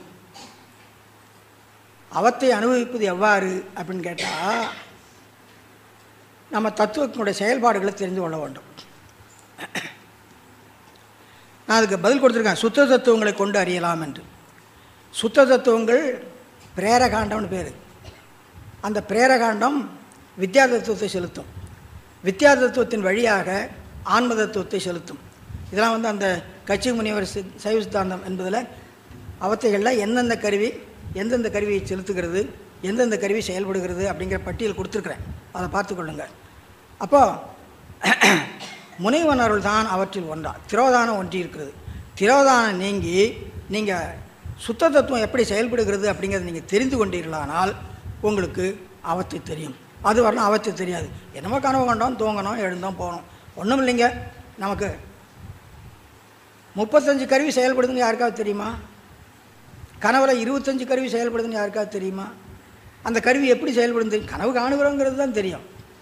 அவத்தை அனுபவிப்பது எவ்வாறு அப்படின்னு கேட்டால் நம்ம தத்துவத்தினுடைய செயல்பாடுகளை தெரிந்து கொள்ள வேண்டும் நான் அதுக்கு பதில் கொடுத்துருக்கேன் சுத்த தத்துவங்களை கொண்டு அறியலாம் என்று சுத்த தத்துவங்கள் பிரேரகாண்டம்னு பேர் அந்த பிரேரகாண்டம் வித்யா தத்துவத்தை செலுத்தும் வித்யா தத்துவத்தின் வழியாக ஆன்ம தத்துவத்தை செலுத்தும் இதெல்லாம் வந்து அந்த கட்சி முனிவர் சி- சைவ சித்தாந்தம் என்பதில் அவத்தைகளில் எந்தெந்த கருவி எந்தெந்த கருவியை செலுத்துகிறது எந்தெந்த கருவி செயல்படுகிறது அப்படிங்கிற பட்டியல் கொடுத்துருக்குறேன் அதை பார்த்துக்கொள்ளுங்க அப்போது முனைவன் அருள் தான் அவற்றில் ஒன்றா திரோதானம் ஒன்றி இருக்கிறது திரோதானம் நீங்கி நீங்கள் சுத்த தத்துவம் எப்படி செயல்படுகிறது அப்படிங்கிறத நீங்கள் தெரிந்து கொண்டீர்களானால் உங்களுக்கு அவத்தை தெரியும் அது வரலாம் அவத்தை தெரியாது என்னமோ கனவு கண்டோம் தூங்கணும் எழுந்தோம் போனோம் ஒன்றும் இல்லைங்க நமக்கு முப்பத்தஞ்சு கருவி செயல்படுதுன்னு யாருக்காவது தெரியுமா கனவுல இருபத்தஞ்சு கருவி செயல்படுதுன்னு யாருக்காவது தெரியுமா அந்த கருவி எப்படி செயல்படுது தெரியும் கனவு காணுகிறோங்கிறது தான் தெரியும்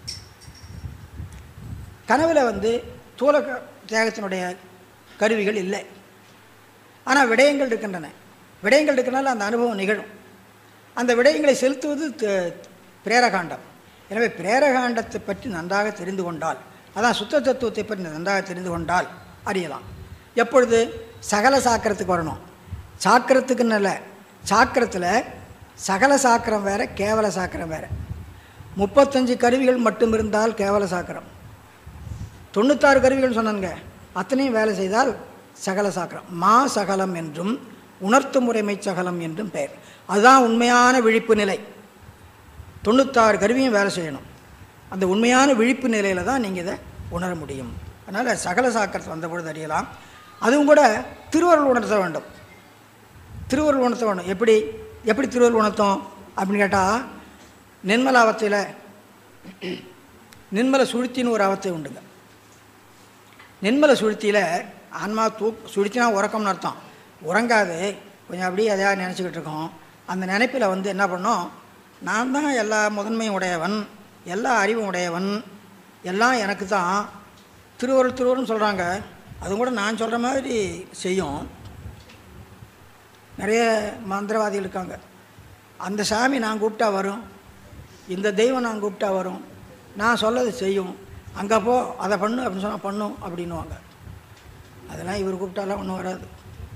கனவுல வந்து தூல க- தேகத்தினுடைய கருவிகள் இல்லை ஆனால் விடயங்கள் இருக்கின்றன விடயங்கள் இருக்கனால அந்த அனுபவம் நிகழும் அந்த விடயங்களை செலுத்துவது த- பிரேரகாண்டம் எனவே பிரேரகாண்டத்தை பற்றி நன்றாக தெரிந்து கொண்டால் அதான் சுத்த தத்துவத்தை பற்றி நன்றாக தெரிந்து கொண்டால் அறியலாம் எப்பொழுது சகல சாக்கிரத்துக்கு வரணும் சாக்கிரத்துக்குன்னு இல்லை சாக்கிரத்தில் சகல சாக்கிரம் வேற கேவல சாக்கிரம் வேற முப்பத்தஞ்சு கருவிகள் மட்டும் இருந்தால் கேவல சாக்கிரம் தொண்ணூத்தாறு கருவிகள் சொன்னாங்க அத்தனையும் வேலை செய்தால் சகல சாக்கிரம் மா சகலம் என்றும் உணர்த்து முறைமை சகலம் என்றும் பெயர் அதுதான் உண்மையான விழிப்பு நிலை தொண்ணூத்தாறு கருவியும் வேலை செய்யணும் அந்த உண்மையான விழிப்பு நிலையில் தான் நீங்கள் இதை உணர முடியும் அதனால் சகல சாக்கிரத்தை வந்த பொழுது அறியலாம் அதுவும் கூட திருவருள் உணர்த்த வேண்டும் திருவருள் உணர்த்த வேண்டும் எப்படி எப்படி திருவருள் உணர்த்தோம் அப்படின்னு கேட்டால் நிர்மல அவத்தையில் நிர்மல சுழுத்தின்னு ஒரு அவத்தை உண்டுங்க நிர்மல சுழுத்தியில் ஆன்மா தூக் சுழுத்தினா உறக்கம்னு அர்த்தம் உறங்காது கொஞ்சம் அப்படியே எதையாவது நினச்சிக்கிட்டு இருக்கோம் அந்த நினைப்பில் வந்து என்ன பண்ணோம் நான் தான் எல்லா முதன்மையும் உடையவன் எல்லா அறிவும் உடையவன் எல்லாம் எனக்கு தான் திருவருள் திருவருள்னு சொல்கிறாங்க அதுவும் கூட நான் சொல்கிற மாதிரி செய்யும் நிறைய மந்திரவாதிகள் இருக்காங்க அந்த சாமி நான் கூப்பிட்டா வரும் இந்த தெய்வம் நான் கூப்பிட்டா வரும் நான் சொல்லது செய்யும் அங்கே போ அதை பண்ணு அப்படின்னு சொன்னால் பண்ணும் அப்படின்னுவாங்க அதெல்லாம் இவர் கூப்பிட்டாலாம் ஒன்றும் வராது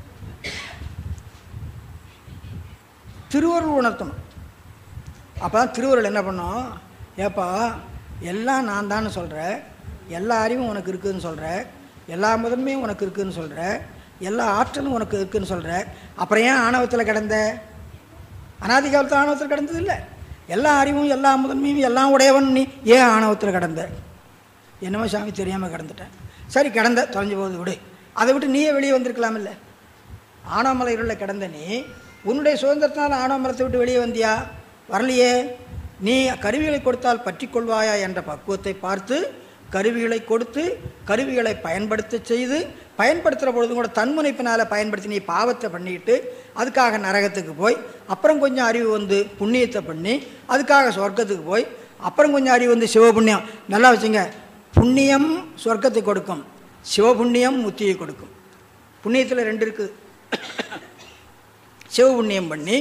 திருவருள் உணர்த்தணும் அப்போ தான் திருவருள் என்ன பண்ணும் ஏப்பா எல்லாம் நான் தான் சொல்கிறேன் எல்லா அறிவும் உனக்கு இருக்குதுன்னு சொல்கிற எல்லா முதன்மையும் உனக்கு இருக்குதுன்னு சொல்கிற எல்லா ஆற்றலும் உனக்கு இருக்குதுன்னு சொல்கிற அப்புறம் ஏன் ஆணவத்தில் கிடந்த அனாதி காலத்தில் ஆணவத்தில் கிடந்தது இல்லை எல்லா அறிவும் எல்லா முதன்மையும் எல்லாம் உடையவன் நீ ஏன் ஆணவத்தில் கிடந்த என்னமோ சாமி தெரியாமல் கிடந்துட்டேன் சரி கிடந்த தொலைஞ்சு போகுது விடு அதை விட்டு நீயே வெளியே வந்திருக்கலாம் இல்லை ஆணவமலை இருளில் கிடந்த நீ உன்னுடைய சுதந்திரத்தினால் ஆணவமலத்தை விட்டு வெளியே வந்தியா வரலையே நீ கருவிகளை கொடுத்தால் பற்றி கொள்வாயா என்ற பக்குவத்தை பார்த்து கருவிகளை கொடுத்து கருவிகளை பயன்படுத்த செய்து பயன்படுத்துகிற பொழுதும் கூட தன்முனைப்பினால் பயன்படுத்தி நீ பாவத்தை பண்ணிட்டு அதுக்காக நரகத்துக்கு போய் அப்புறம் கொஞ்சம் அறிவு வந்து புண்ணியத்தை பண்ணி அதுக்காக சொர்க்கத்துக்கு போய் அப்புறம் கொஞ்சம் அறிவு வந்து சிவபுண்ணியம் நல்லா வச்சுங்க புண்ணியம் சொர்க்கத்தை கொடுக்கும் சிவபுண்ணியம் முத்தியை கொடுக்கும் புண்ணியத்தில் ரெண்டு இருக்குது சிவபுண்ணியம் பண்ணி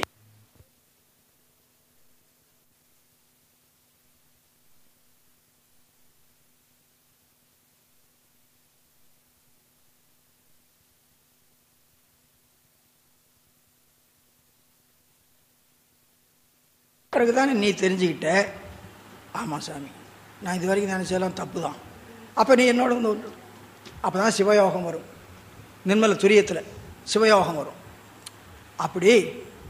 பிறகுதானே நீ தெரிஞ்சுக்கிட்ட ஆமாம் சாமி நான் இது வரைக்கும் நினச்சதெல்லாம் தப்பு தான் அப்போ நீ என்னோட வந்து அப்போ தான் சிவயோகம் வரும் நிர்மல துரியத்தில் சிவயோகம் வரும் அப்படி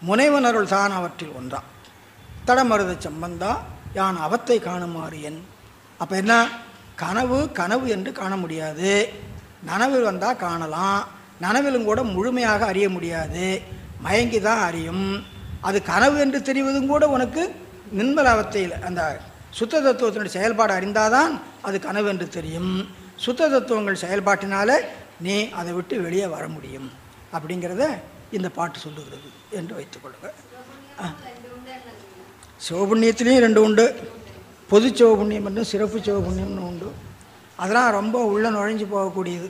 முனைவனருள் தான் அவற்றில் ஒன்றாம் தடமருத சம்பந்தா யான் அவத்தை காணுமாறு என் அப்போ என்ன கனவு கனவு என்று காண முடியாது நனவில் வந்தால் காணலாம் நனவிலும் கூட முழுமையாக அறிய முடியாது மயங்கி தான் அறியும் அது கனவு என்று தெரிவதும் கூட உனக்கு நின்மல அவத்தையில் அந்த சுத்த தத்துவத்தினுடைய செயல்பாடு அறிந்தாதான் அது கனவு என்று தெரியும் சுத்த தத்துவங்கள் செயல்பாட்டினால நீ அதை விட்டு வெளியே வர முடியும் அப்படிங்கிறத இந்த பாட்டு சொல்லுகிறது என்று வைத்துக்கொள்ளுங்க ஆ சிவபுண்ணியத்திலையும் ரெண்டு உண்டு பொது சிவபுண்ணியம் மற்றும் சிறப்பு சிவபுண்ணியம்னு உண்டு அதெல்லாம் ரொம்ப உள்ள நுழைஞ்சு போகக்கூடியது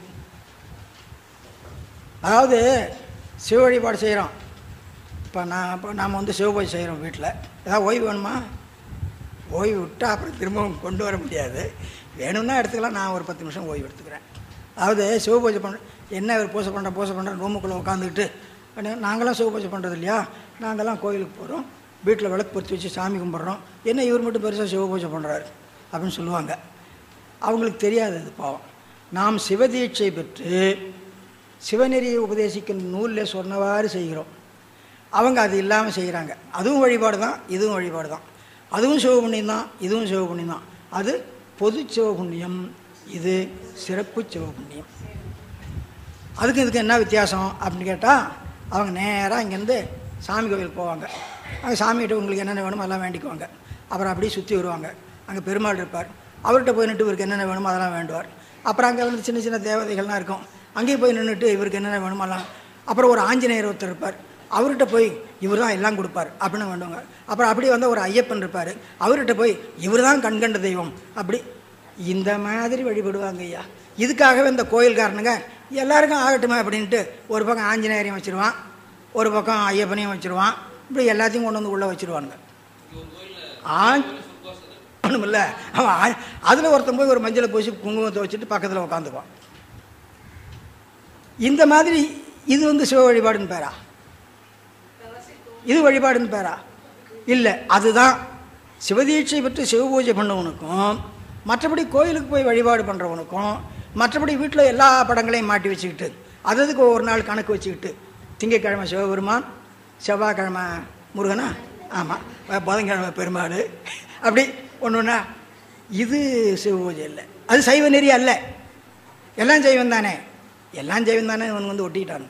அதாவது சிவ வழிபாடு செய்கிறோம் இப்போ நான் இப்போ நாம் வந்து சிவபூஜை செய்கிறோம் வீட்டில் ஏதாவது ஓய்வு வேணுமா ஓய்வு விட்டால் அப்புறம் திரும்பவும் கொண்டு வர முடியாது வேணும்னா எடுத்துக்கலாம் நான் ஒரு பத்து நிமிஷம் ஓய்வு எடுத்துக்கிறேன் அதாவது சிவபூஜை பண்ண என்ன இவர் பூஜை பண்ணுறேன் பூஜை பண்ணுறேன் ரூமுக்குள்ளே உட்காந்துக்கிட்டு உடனே நாங்களாம் சிவபூஜை பண்ணுறது இல்லையா நாங்கள்லாம் கோயிலுக்கு போகிறோம் வீட்டில் விளக்கு பொருத்தி வச்சு சாமி கும்பிட்றோம் என்ன இவர் மட்டும் பெருசாக சிவபூஜை பண்ணுறாரு அப்படின்னு சொல்லுவாங்க அவங்களுக்கு தெரியாது அது பாவம் நாம் சிவதீட்சை பெற்று சிவநெறியை உபதேசிக்கின்ற நூலில் சொன்னவாறு செய்கிறோம் அவங்க அது இல்லாமல் செய்கிறாங்க அதுவும் வழிபாடு தான் இதுவும் வழிபாடு தான் அதுவும் சிவபுண்ணியம் தான் இதுவும் சிவபுண்ணியம் தான் அது பொது சிவபுண்ணியம் இது சிறப்பு சிவபுண்ணியம் அதுக்கு இதுக்கு என்ன வித்தியாசம் அப்படின்னு கேட்டால் அவங்க நேராக இங்கேருந்து சாமி கோவில் போவாங்க அங்கே சாமிகிட்ட உங்களுக்கு என்னென்ன வேணுமோ அதெல்லாம் வேண்டிக்குவாங்க அப்புறம் அப்படியே சுற்றி வருவாங்க அங்கே பெருமாள் இருப்பார் அவர்கிட்ட போய் நின்று இவருக்கு என்னென்ன வேணுமோ அதெல்லாம் வேண்டுவார் அப்புறம் அங்கே வந்து சின்ன சின்ன தேவதைகள்லாம் இருக்கும் அங்கேயும் போய் நின்றுட்டு இவருக்கு என்னென்ன வேணுமோ எல்லாம் அப்புறம் ஒரு ஆஞ்சநேயர் ஒருத்தர் இருப்பார் அவர்கிட்ட போய் இவர் தான் எல்லாம் கொடுப்பார் அப்படின்னு வேண்டுவாங்க அப்புறம் அப்படி வந்து ஒரு ஐயப்பன் இருப்பார் அவர்கிட்ட போய் இவர் தான் கண்கண்ட தெய்வம் அப்படி இந்த மாதிரி வழிபடுவாங்க ஐயா இதுக்காகவே இந்த கோயில்காரனுங்க எல்லாருக்கும் ஆகட்டுமே அப்படின்ட்டு ஒரு பக்கம் ஆஞ்சநேயரையும் வச்சுருவான் ஒரு பக்கம் ஐயப்பனையும் வச்சுருவான் இப்படி எல்லாத்தையும் கொண்டு வந்து உள்ளே வச்சுருவானுங்க ஆஞ் ஒன்றுமில்ல அவன் அதில் ஒருத்தன் போய் ஒரு மஞ்சளை பூசி குங்குமத்தை வச்சுட்டு பக்கத்தில் உட்காந்துக்குவான் இந்த மாதிரி இது வந்து சிவ வழிபாடுன்னு பேரா இது வழிபாடுன்னு பேரா இல்லை அதுதான் சிவதீட்சை பெற்று சிவபூஜை பண்ணவனுக்கும் மற்றபடி கோயிலுக்கு போய் வழிபாடு பண்ணுறவனுக்கும் மற்றபடி வீட்டில் எல்லா படங்களையும் மாட்டி வச்சுக்கிட்டு அது அதுக்கு ஒவ்வொரு நாள் கணக்கு வச்சுக்கிட்டு திங்கக்கிழமை சிவபெருமான் செவ்வாய்க்கிழமை முருகனா ஆமாம் புதன்கிழமை பெருமாள் அப்படி ஒன்று ஒன்றா இது சிவ பூஜை இல்லை அது சைவ நெறி அல்ல எல்லாம் சைவம் தானே எல்லாம் சைவம் தானே இவன் வந்து ஒட்டிக்கிட்டாங்க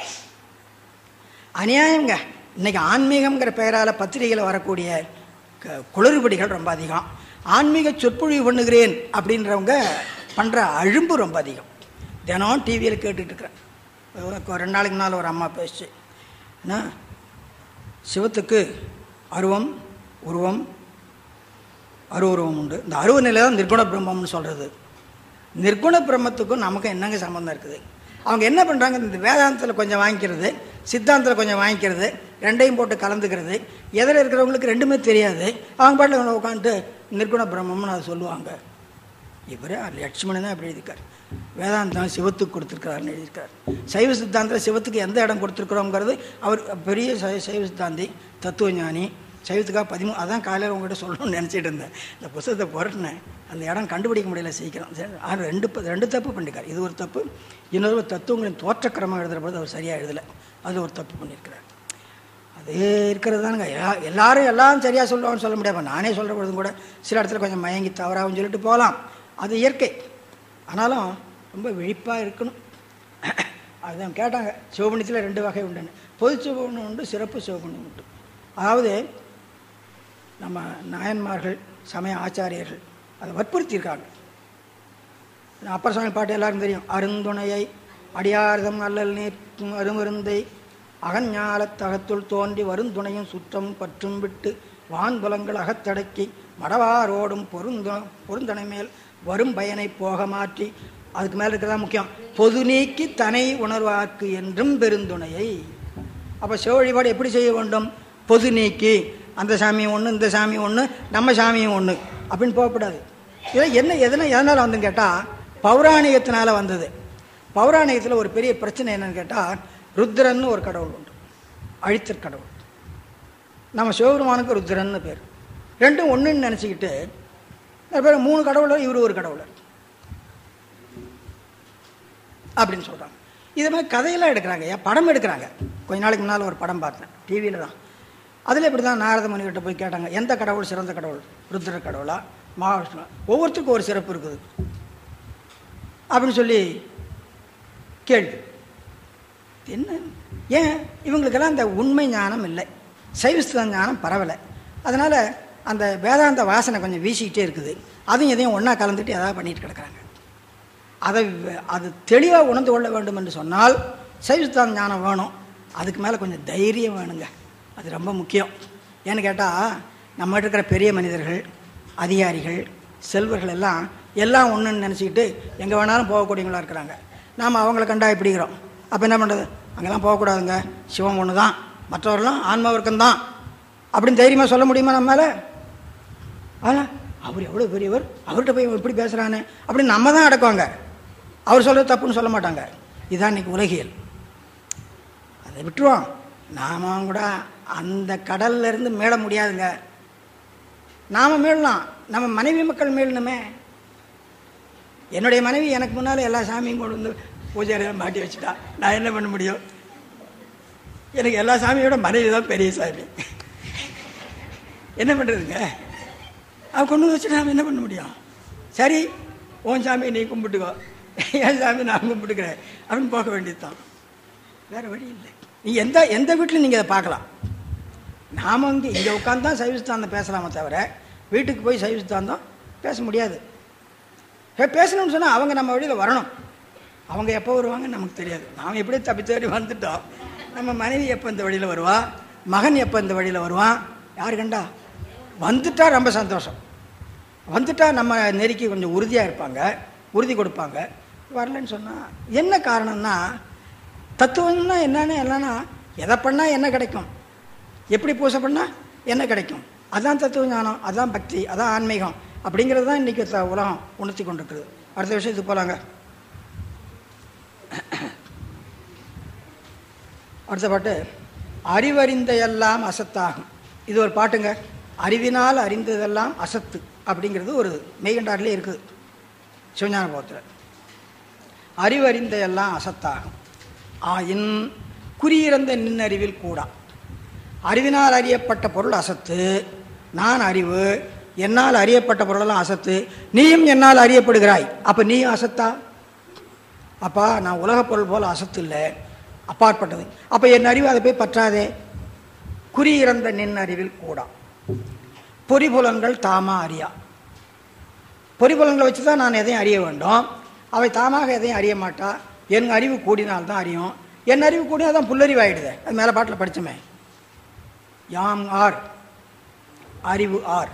அநியாயங்க இன்னைக்கு ஆன்மீகம்ங்கிற பெயரால் பத்திரிகையில் வரக்கூடிய க- குளறுபடிகள் ரொம்ப அதிகம் ஆன்மீக சொற்பொழிவு பண்ணுகிறேன் அப்படின்றவங்க பண்ணுற அழும்பு ரொம்ப அதிகம் தினம் டிவியில் கேட்டுட்ருக்குறேன் ரெண்டு நாளைக்கு முன்னால் ஒரு அம்மா பேசுச்சு என்ன சிவத்துக்கு அருவம் உருவம் அருவுருவம் உண்டு இந்த அருவ நிலை தான் நிர்குண பிரம்மம்னு சொல்கிறது நிர்குண பிரம்மத்துக்கும் நமக்கு என்னங்க சம்மந்தம் இருக்குது அவங்க என்ன பண்ணுறாங்க இந்த வேதாந்தத்தில் கொஞ்சம் வாங்கிக்கிறது சித்தாந்தத்தில் கொஞ்சம் வாங்கிக்கிறது ரெண்டையும் போட்டு கலந்துக்கிறது எதில் இருக்கிறவங்களுக்கு ரெண்டுமே தெரியாது அவங்க பாட்டில் உட்காந்துட்டு நிர்குண பிரம்மம்னு அதை சொல்லுவாங்க இவரே லட்சுமணன் தான் இப்படி எழுதியிருக்கார் வேதாந்தம் சிவத்துக்கு கொடுத்துருக்காருன்னு எழுதியிருக்கார் சைவ சித்தாந்தத்தில் சிவத்துக்கு எந்த இடம் கொடுத்துருக்குறோங்கிறது அவர் பெரிய சை சைவ சித்தாந்தி தத்துவ ஞானி சைவத்துக்காக பதிமூ அதான் காலையில் உங்கள்கிட்ட சொல்லணும்னு நினச்சிட்டு இருந்தேன் இந்த புத்தகத்தை புரட்டினேன் அந்த இடம் கண்டுபிடிக்க முடியல சீக்கிரம் சரி, ஆனா ரெண்டு ப- ரெண்டு தப்பு பண்ணிருக்கார் இது ஒரு தப்பு இன்னொரு ஒரு தத்துவங்களின் தோற்றக்கிரமம் எழுதுகிற பொழுது அவர் சரியாக எழுதலை அது ஒரு தப்பு பண்ணியிருக்கிறார் அது இருக்கிறது தானுங்க எல்லா- எல்லாரும் எல்லாம் சரியாக சொல்லுவாங்கன்னு சொல்ல முடியாது நானே சொல்கிற பொழுதும் கூட சில இடத்துல கொஞ்சம் மயங்கி தவறாகவும் சொல்லிட்டு போகலாம் அது இயற்கை ஆனாலும் ரொம்ப விழிப்பாக இருக்கணும் அதுதான் கேட்டாங்க சிவபுண்ணியத்தில் ரெண்டு வகை உண்டுன்னு பொது சிவபுண்ணியம் உண்டு சிறப்பு சிவபுண்ணியம் உண்டு அதாவது நம்ம நாயன்மார்கள் சமய ஆச்சாரியர்கள் அதை வற்புறுத்தியிருக்காங்க அப்பர் சுவாமி பாட்டு எல்லாருக்கும் தெரியும் அருந்துணையை அடியார்தம் அல்லல் நீர்க்கும் அருமருந்தை அகஞாலத் தகத்துள் தோன்றி வருந்துணையும் சுற்றம் பற்றும் விட்டு வான்புலங்கள் அகத்தடக்கி மடவாரோடும் பொருந்த பொருந்தனை மேல் வரும் பயனை போக மாற்றி அதுக்கு மேலே இருக்கிறதா முக்கியம் பொது நீக்கி தனை உணர்வாக்கு என்றும் பெருந்துணையை அப்போ சிவ வழிபாடு எப்படி செய்ய வேண்டும் பொது நீக்கி அந்த சாமியும் ஒன்று இந்த சாமியும் ஒன்று நம்ம சாமியும் ஒன்று அப்படின்னு போகக்கூடாது இதை என்ன எதனா எதனால் வந்துன்னு கேட்டால் பௌராணிகத்தினால வந்தது பௌராணிகத்தில் ஒரு பெரிய பிரச்சனை என்னன்னு கேட்டால் ருத்ரன்னு ஒரு கடவுள் உண்டு அழித்தற் கடவுள் நம்ம சிவபெருமானுக்கு ருத்ரன்னு பேர் ரெண்டும் ஒன்றுன்னு நினச்சிக்கிட்டு நிறைய பேர் மூணு கடவுளர் இவர் ஒரு கடவுளர் அப்படின்னு சொல்கிறாங்க இது மாதிரி கதையெல்லாம் எடுக்கிறாங்க ஏன் படம் எடுக்கிறாங்க கொஞ்ச நாளைக்கு முன்னால் ஒரு படம் பார்த்தேன் டிவியில் தான் அதில் இப்படி தான் நாரத முனிகிட்ட போய் கேட்டாங்க எந்த கடவுள் சிறந்த கடவுள் ருத்ர கடவுளா மகாவிஷ்ணு ஒவ்வொருத்தருக்கும் ஒரு சிறப்பு இருக்குது அப்படின்னு சொல்லி கேள்வி என்ன ஏன் இவங்களுக்கெல்லாம் அந்த உண்மை ஞானம் இல்லை சைவஸ்த ஞானம் பரவலை அதனால் அந்த வேதாந்த வாசனை கொஞ்சம் வீசிக்கிட்டே இருக்குது அதையும் இதையும் ஒன்றா கலந்துட்டு எதாவது பண்ணிட்டு கிடக்குறாங்க அதை வ- அது தெளிவாக உணர்ந்து கொள்ள வேண்டும் என்று சொன்னால் சைவஸ்தான ஞானம் வேணும் அதுக்கு மேலே கொஞ்சம் தைரியம் வேணுங்க அது ரொம்ப முக்கியம் ஏன்னு கேட்டால் நம்ம இருக்கிற பெரிய மனிதர்கள் அதிகாரிகள் செல்வர்கள் எல்லாம் எல்லாம் ஒன்றுன்னு நினச்சிக்கிட்டு எங்கே வேணாலும் போகக்கூடியவங்களா இருக்கிறாங்க நாம் அவங்கள கண்டா இப்படிக்கிறோம் அப்போ என்ன பண்ணுறது அங்கெல்லாம் போகக்கூடாதுங்க சிவம் ஒன்று தான் மற்றவர்களும் ஆன்மாவிற்கும் தான் அப்படின்னு தைரியமாக சொல்ல முடியுமா நம்ம மேலே ஆனால் அவர் எவ்வளோ பெரியவர் அவர்கிட்ட போய் இவன் இப்படி பேசுகிறானே அப்படின்னு நம்ம தான் அடக்குவாங்க அவர் சொல்கிறது தப்புன்னு சொல்ல மாட்டாங்க இதுதான் இன்னைக்கு உலகியல் அதை விட்டுருவோம் நாம கூட அந்த கடல்ல இருந்து மேல முடியாதுங்க நாம மீளலாம் நம்ம மனைவி மக்கள் மீளணுமே என்னுடைய மனைவி எனக்கு முன்னால் எல்லா சாமியும் கொண்டு வந்து பூஜை அறையில மாட்டி வச்சுட்டா நான் என்ன பண்ண முடியும் எனக்கு எல்லா சாமியோட மனைவி தான் பெரிய சாமி என்ன பண்ணுறதுங்க அவன் கொண்டு வந்து வச்சுட்டு நாம என்ன பண்ண முடியும் சரி உன் சாமியை நீ கும்பிட்டுக்கோ என் சாமி நான் கும்பிட்டுக்கிறேன் அப்படின்னு போக வேண்டியதுதான் வேற வழி இல்லை நீ எந்த எந்த வீட்டிலும் நீங்கள் அதை பார்க்கலாம் நாம இங்கே இங்கே உட்காந்து தான் சைவஸ்தாந்தம் பேசலாமே தவிர வீட்டுக்கு போய் சைவஸ்தாந்தம் பேச முடியாது ஏ, பேசணும்னு சொன்னால் அவங்க நம்ம வழியில் வரணும் அவங்க எப்போ வருவாங்கன்னு நமக்கு தெரியாது நாம் எப்படி தப்பி தேடி வந்துட்டோம் நம்ம மனைவி எப்போ இந்த வழியில் வருவா மகன் எப்போ இந்த வழியில் வருவான் யாரு கண்டா வந்துட்டா ரொம்ப சந்தோஷம் வந்துட்டா நம்ம நெருக்கி கொஞ்சம் உறுதியாக இருப்பாங்க உறுதி கொடுப்பாங்க வரலன்னு சொன்னால் என்ன காரணம்னா தத்துவம்னா என்னன்னு என்னன்னா எதை பண்ணால் என்ன கிடைக்கும் எப்படி பூசை பண்ணால் என்ன கிடைக்கும் அதான் தத்துவ ஞானம் அதான் பக்தி அதான் ஆன்மீகம் அப்படிங்கிறது தான் இன்றைக்கி த- உலகம் உணர்த்தி கொண்டிருக்குது அடுத்த விஷயத்துக்கு போகலாங்க அடுத்த பாட்டு அறிவறிந்த எல்லாம் அசத்தாகும் இது ஒரு பாட்டுங்க அறிவினால் அறிந்ததெல்லாம் அசத்து அப்படிங்கிறது ஒரு மெய்கண்டாரிலே இருக்குது சிவஞான போகத்தில் அறிவறிந்த எல்லாம் அசத்தாகும் ஆயின் குறியிறந்த நின்னறிவில் கூடா அறிவினால் அறியப்பட்ட பொருள் அசத்து நான் அறிவு என்னால் அறியப்பட்ட பொருளெல்லாம் அசத்து நீயும் என்னால் அறியப்படுகிறாய் அப்போ நீயும் அசத்தா அப்பா நான் உலகப் பொருள் போல அசத்து இல்லை அப்பாற்பட்டது அப்போ என் அறிவு அதை போய் பற்றாதே குறி இறந்த நின் அறிவில் கூடா பொறிபுலன்கள் தாமா அறியா பொறிபுலன்களை வச்சு தான் நான் எதையும் அறிய வேண்டும் அவை தாமாக எதையும் அறிய மாட்டா என் அறிவு கூடினால்தான் அறியும் என் அறிவு கூடினால் தான் புல்லறிவு ஆயிடுது அது மேலே பாட்டில் படிச்சோமே யாம் ஆர் அறிவு ஆர்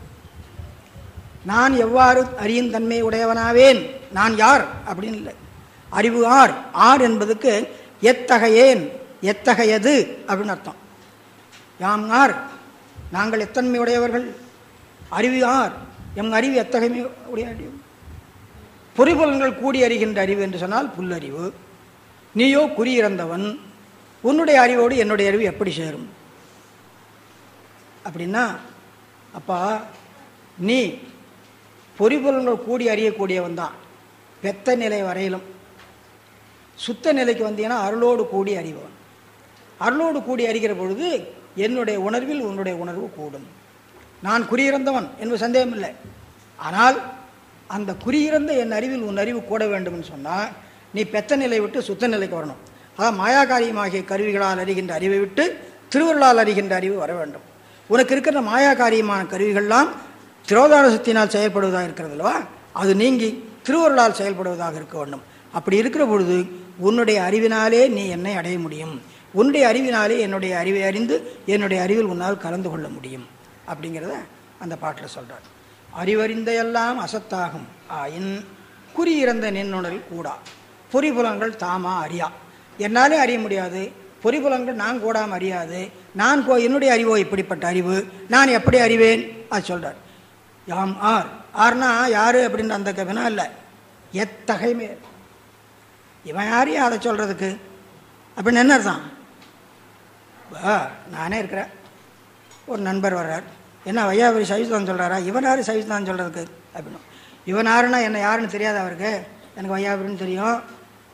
நான் எவ்வாறு அறியும் தன்மை உடையவனாவேன் நான் யார் அப்படின்னு இல்லை அறிவு ஆர் ஆர் என்பதுக்கு எத்தகையேன் எத்தகையது அப்படின்னு அர்த்தம் யாம் ஆர் நாங்கள் எத்தன்மை உடையவர்கள் அறிவு ஆர் எம் அறிவு எத்தகைமை உடைய அறிவு பொறிபுலன்கள் கூடி அறிகின்ற அறிவு என்று சொன்னால் புல்லறிவு நீயோ குறி இறந்தவன் உன்னுடைய அறிவோடு என்னுடைய அறிவு எப்படி சேரும் அப்படின்னா அப்பா நீ பொறிபுலன்கள் கூடி அறியக்கூடியவன் தான் பெத்த நிலை வரையிலும் சுத்த நிலைக்கு வந்தீங்கன்னா அருளோடு கூடி அறிபவன் அருளோடு கூடி அறிகிற பொழுது என்னுடைய உணர்வில் உன்னுடைய உணர்வு கூடும் நான் குறியிறந்தவன் என்பது சந்தேகம் இல்லை ஆனால் அந்த குறியிறந்த என் அறிவில் உன் அறிவு கூட வேண்டும்னு சொன்னால் நீ பெத்த நிலை விட்டு சுத்த நிலைக்கு வரணும் அதான் மாயாகாரியமாகிய கருவிகளால் அறிகின்ற அறிவை விட்டு திருவருளால் அறிகின்ற அறிவு வர வேண்டும் உனக்கு இருக்கிற மாயாகாரியமான கருவிகள்லாம் திரோதானசத்தினால் செயல்படுவதாக இருக்கிறது அல்லவா அது நீங்கி திருவருளால் செயல்படுவதாக இருக்க வேண்டும் அப்படி இருக்கிற பொழுது உன்னுடைய அறிவினாலே நீ என்னை அடைய முடியும் உன்னுடைய அறிவினாலே என்னுடைய அறிவை அறிந்து என்னுடைய அறிவில் உன்னால் கலந்து கொள்ள முடியும் அப்படிங்கிறத அந்த பாட்டில் சொல்றார் அறிவறிந்த எல்லாம் அசத்தாகும் ஆயின் குறி இறந்த நின்னுணரில் கூடா பொறிபுலங்கள் தாமா அறியா என்னாலே அறிய முடியாது பொறிபுலங்கள் நான் கூடாம அறியாது நான் கோ என்னுடைய அறிவோ இப்படிப்பட்ட அறிவு நான் எப்படி அறிவேன் அது சொல்றார் யாம் ஆர் ஆர்னா யாரு அப்படின்னு அந்த கவினா இல்லை எத்தகைமை இவன் யாரையும் அதை சொல்றதுக்கு அப்படின்னு என்ன அர்த்தம் வா நானே இருக்கிறேன் ஒரு நண்பர் வர்றார் என்ன வையாபுரி சைஸ்தான் சொல்கிறாரா இவன் யார் சைஸ்தான் சொல்கிறதுக்கு அப்படின்னு இவன் யாருன்னா என்ன யாருன்னு தெரியாது அவருக்கு எனக்கு வையாபுரின்னு தெரியும்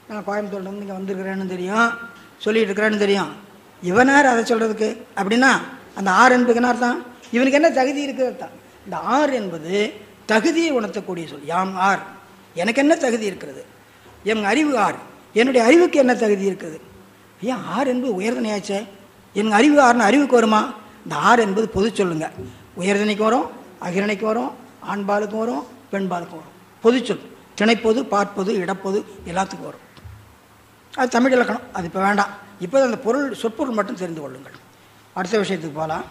நான் கோயம்புத்தூர்லேருந்து இங்கே வந்திருக்கிறேன்னு தெரியும் சொல்லிட்டு இருக்கிறேன்னு தெரியும் இவனார் அதை சொல்கிறதுக்கு அப்படின்னா அந்த ஆறு என்பதுக்கு என்ன அர்த்தம் இவனுக்கு என்ன தகுதி இருக்குது அர்த்தம் இந்த ஆறு என்பது தகுதியை உணர்த்தக்கூடிய சொல் யாம் ஆர் எனக்கு என்ன தகுதி இருக்கிறது என் அறிவு ஆர் என்னுடைய அறிவுக்கு என்ன தகுதி இருக்குது ஏன் ஆறு என்பது உயர்தனையாச்சே என் அறிவு ஆறுன்னு அறிவுக்கு வருமா இந்த ஆறு என்பது பொது சொல்லுங்க உயர்தனைக்கு வரும் அகிரணைக்கு வரும் ஆண்பாலுக்கும் வரும் பெண்பாலுக்கும் வரும் பொதுச்சொல் திணைப்பொது பார்ப்பது இடப்பொது எல்லாத்துக்கும் வரும் அது தமிழ் இலக்கணம் அது இப்போ வேண்டாம் இப்போ அந்த பொருள் சொற்பொருள் மட்டும் தெரிந்து கொள்ளுங்கள் அடுத்த விஷயத்துக்கு போகலாம்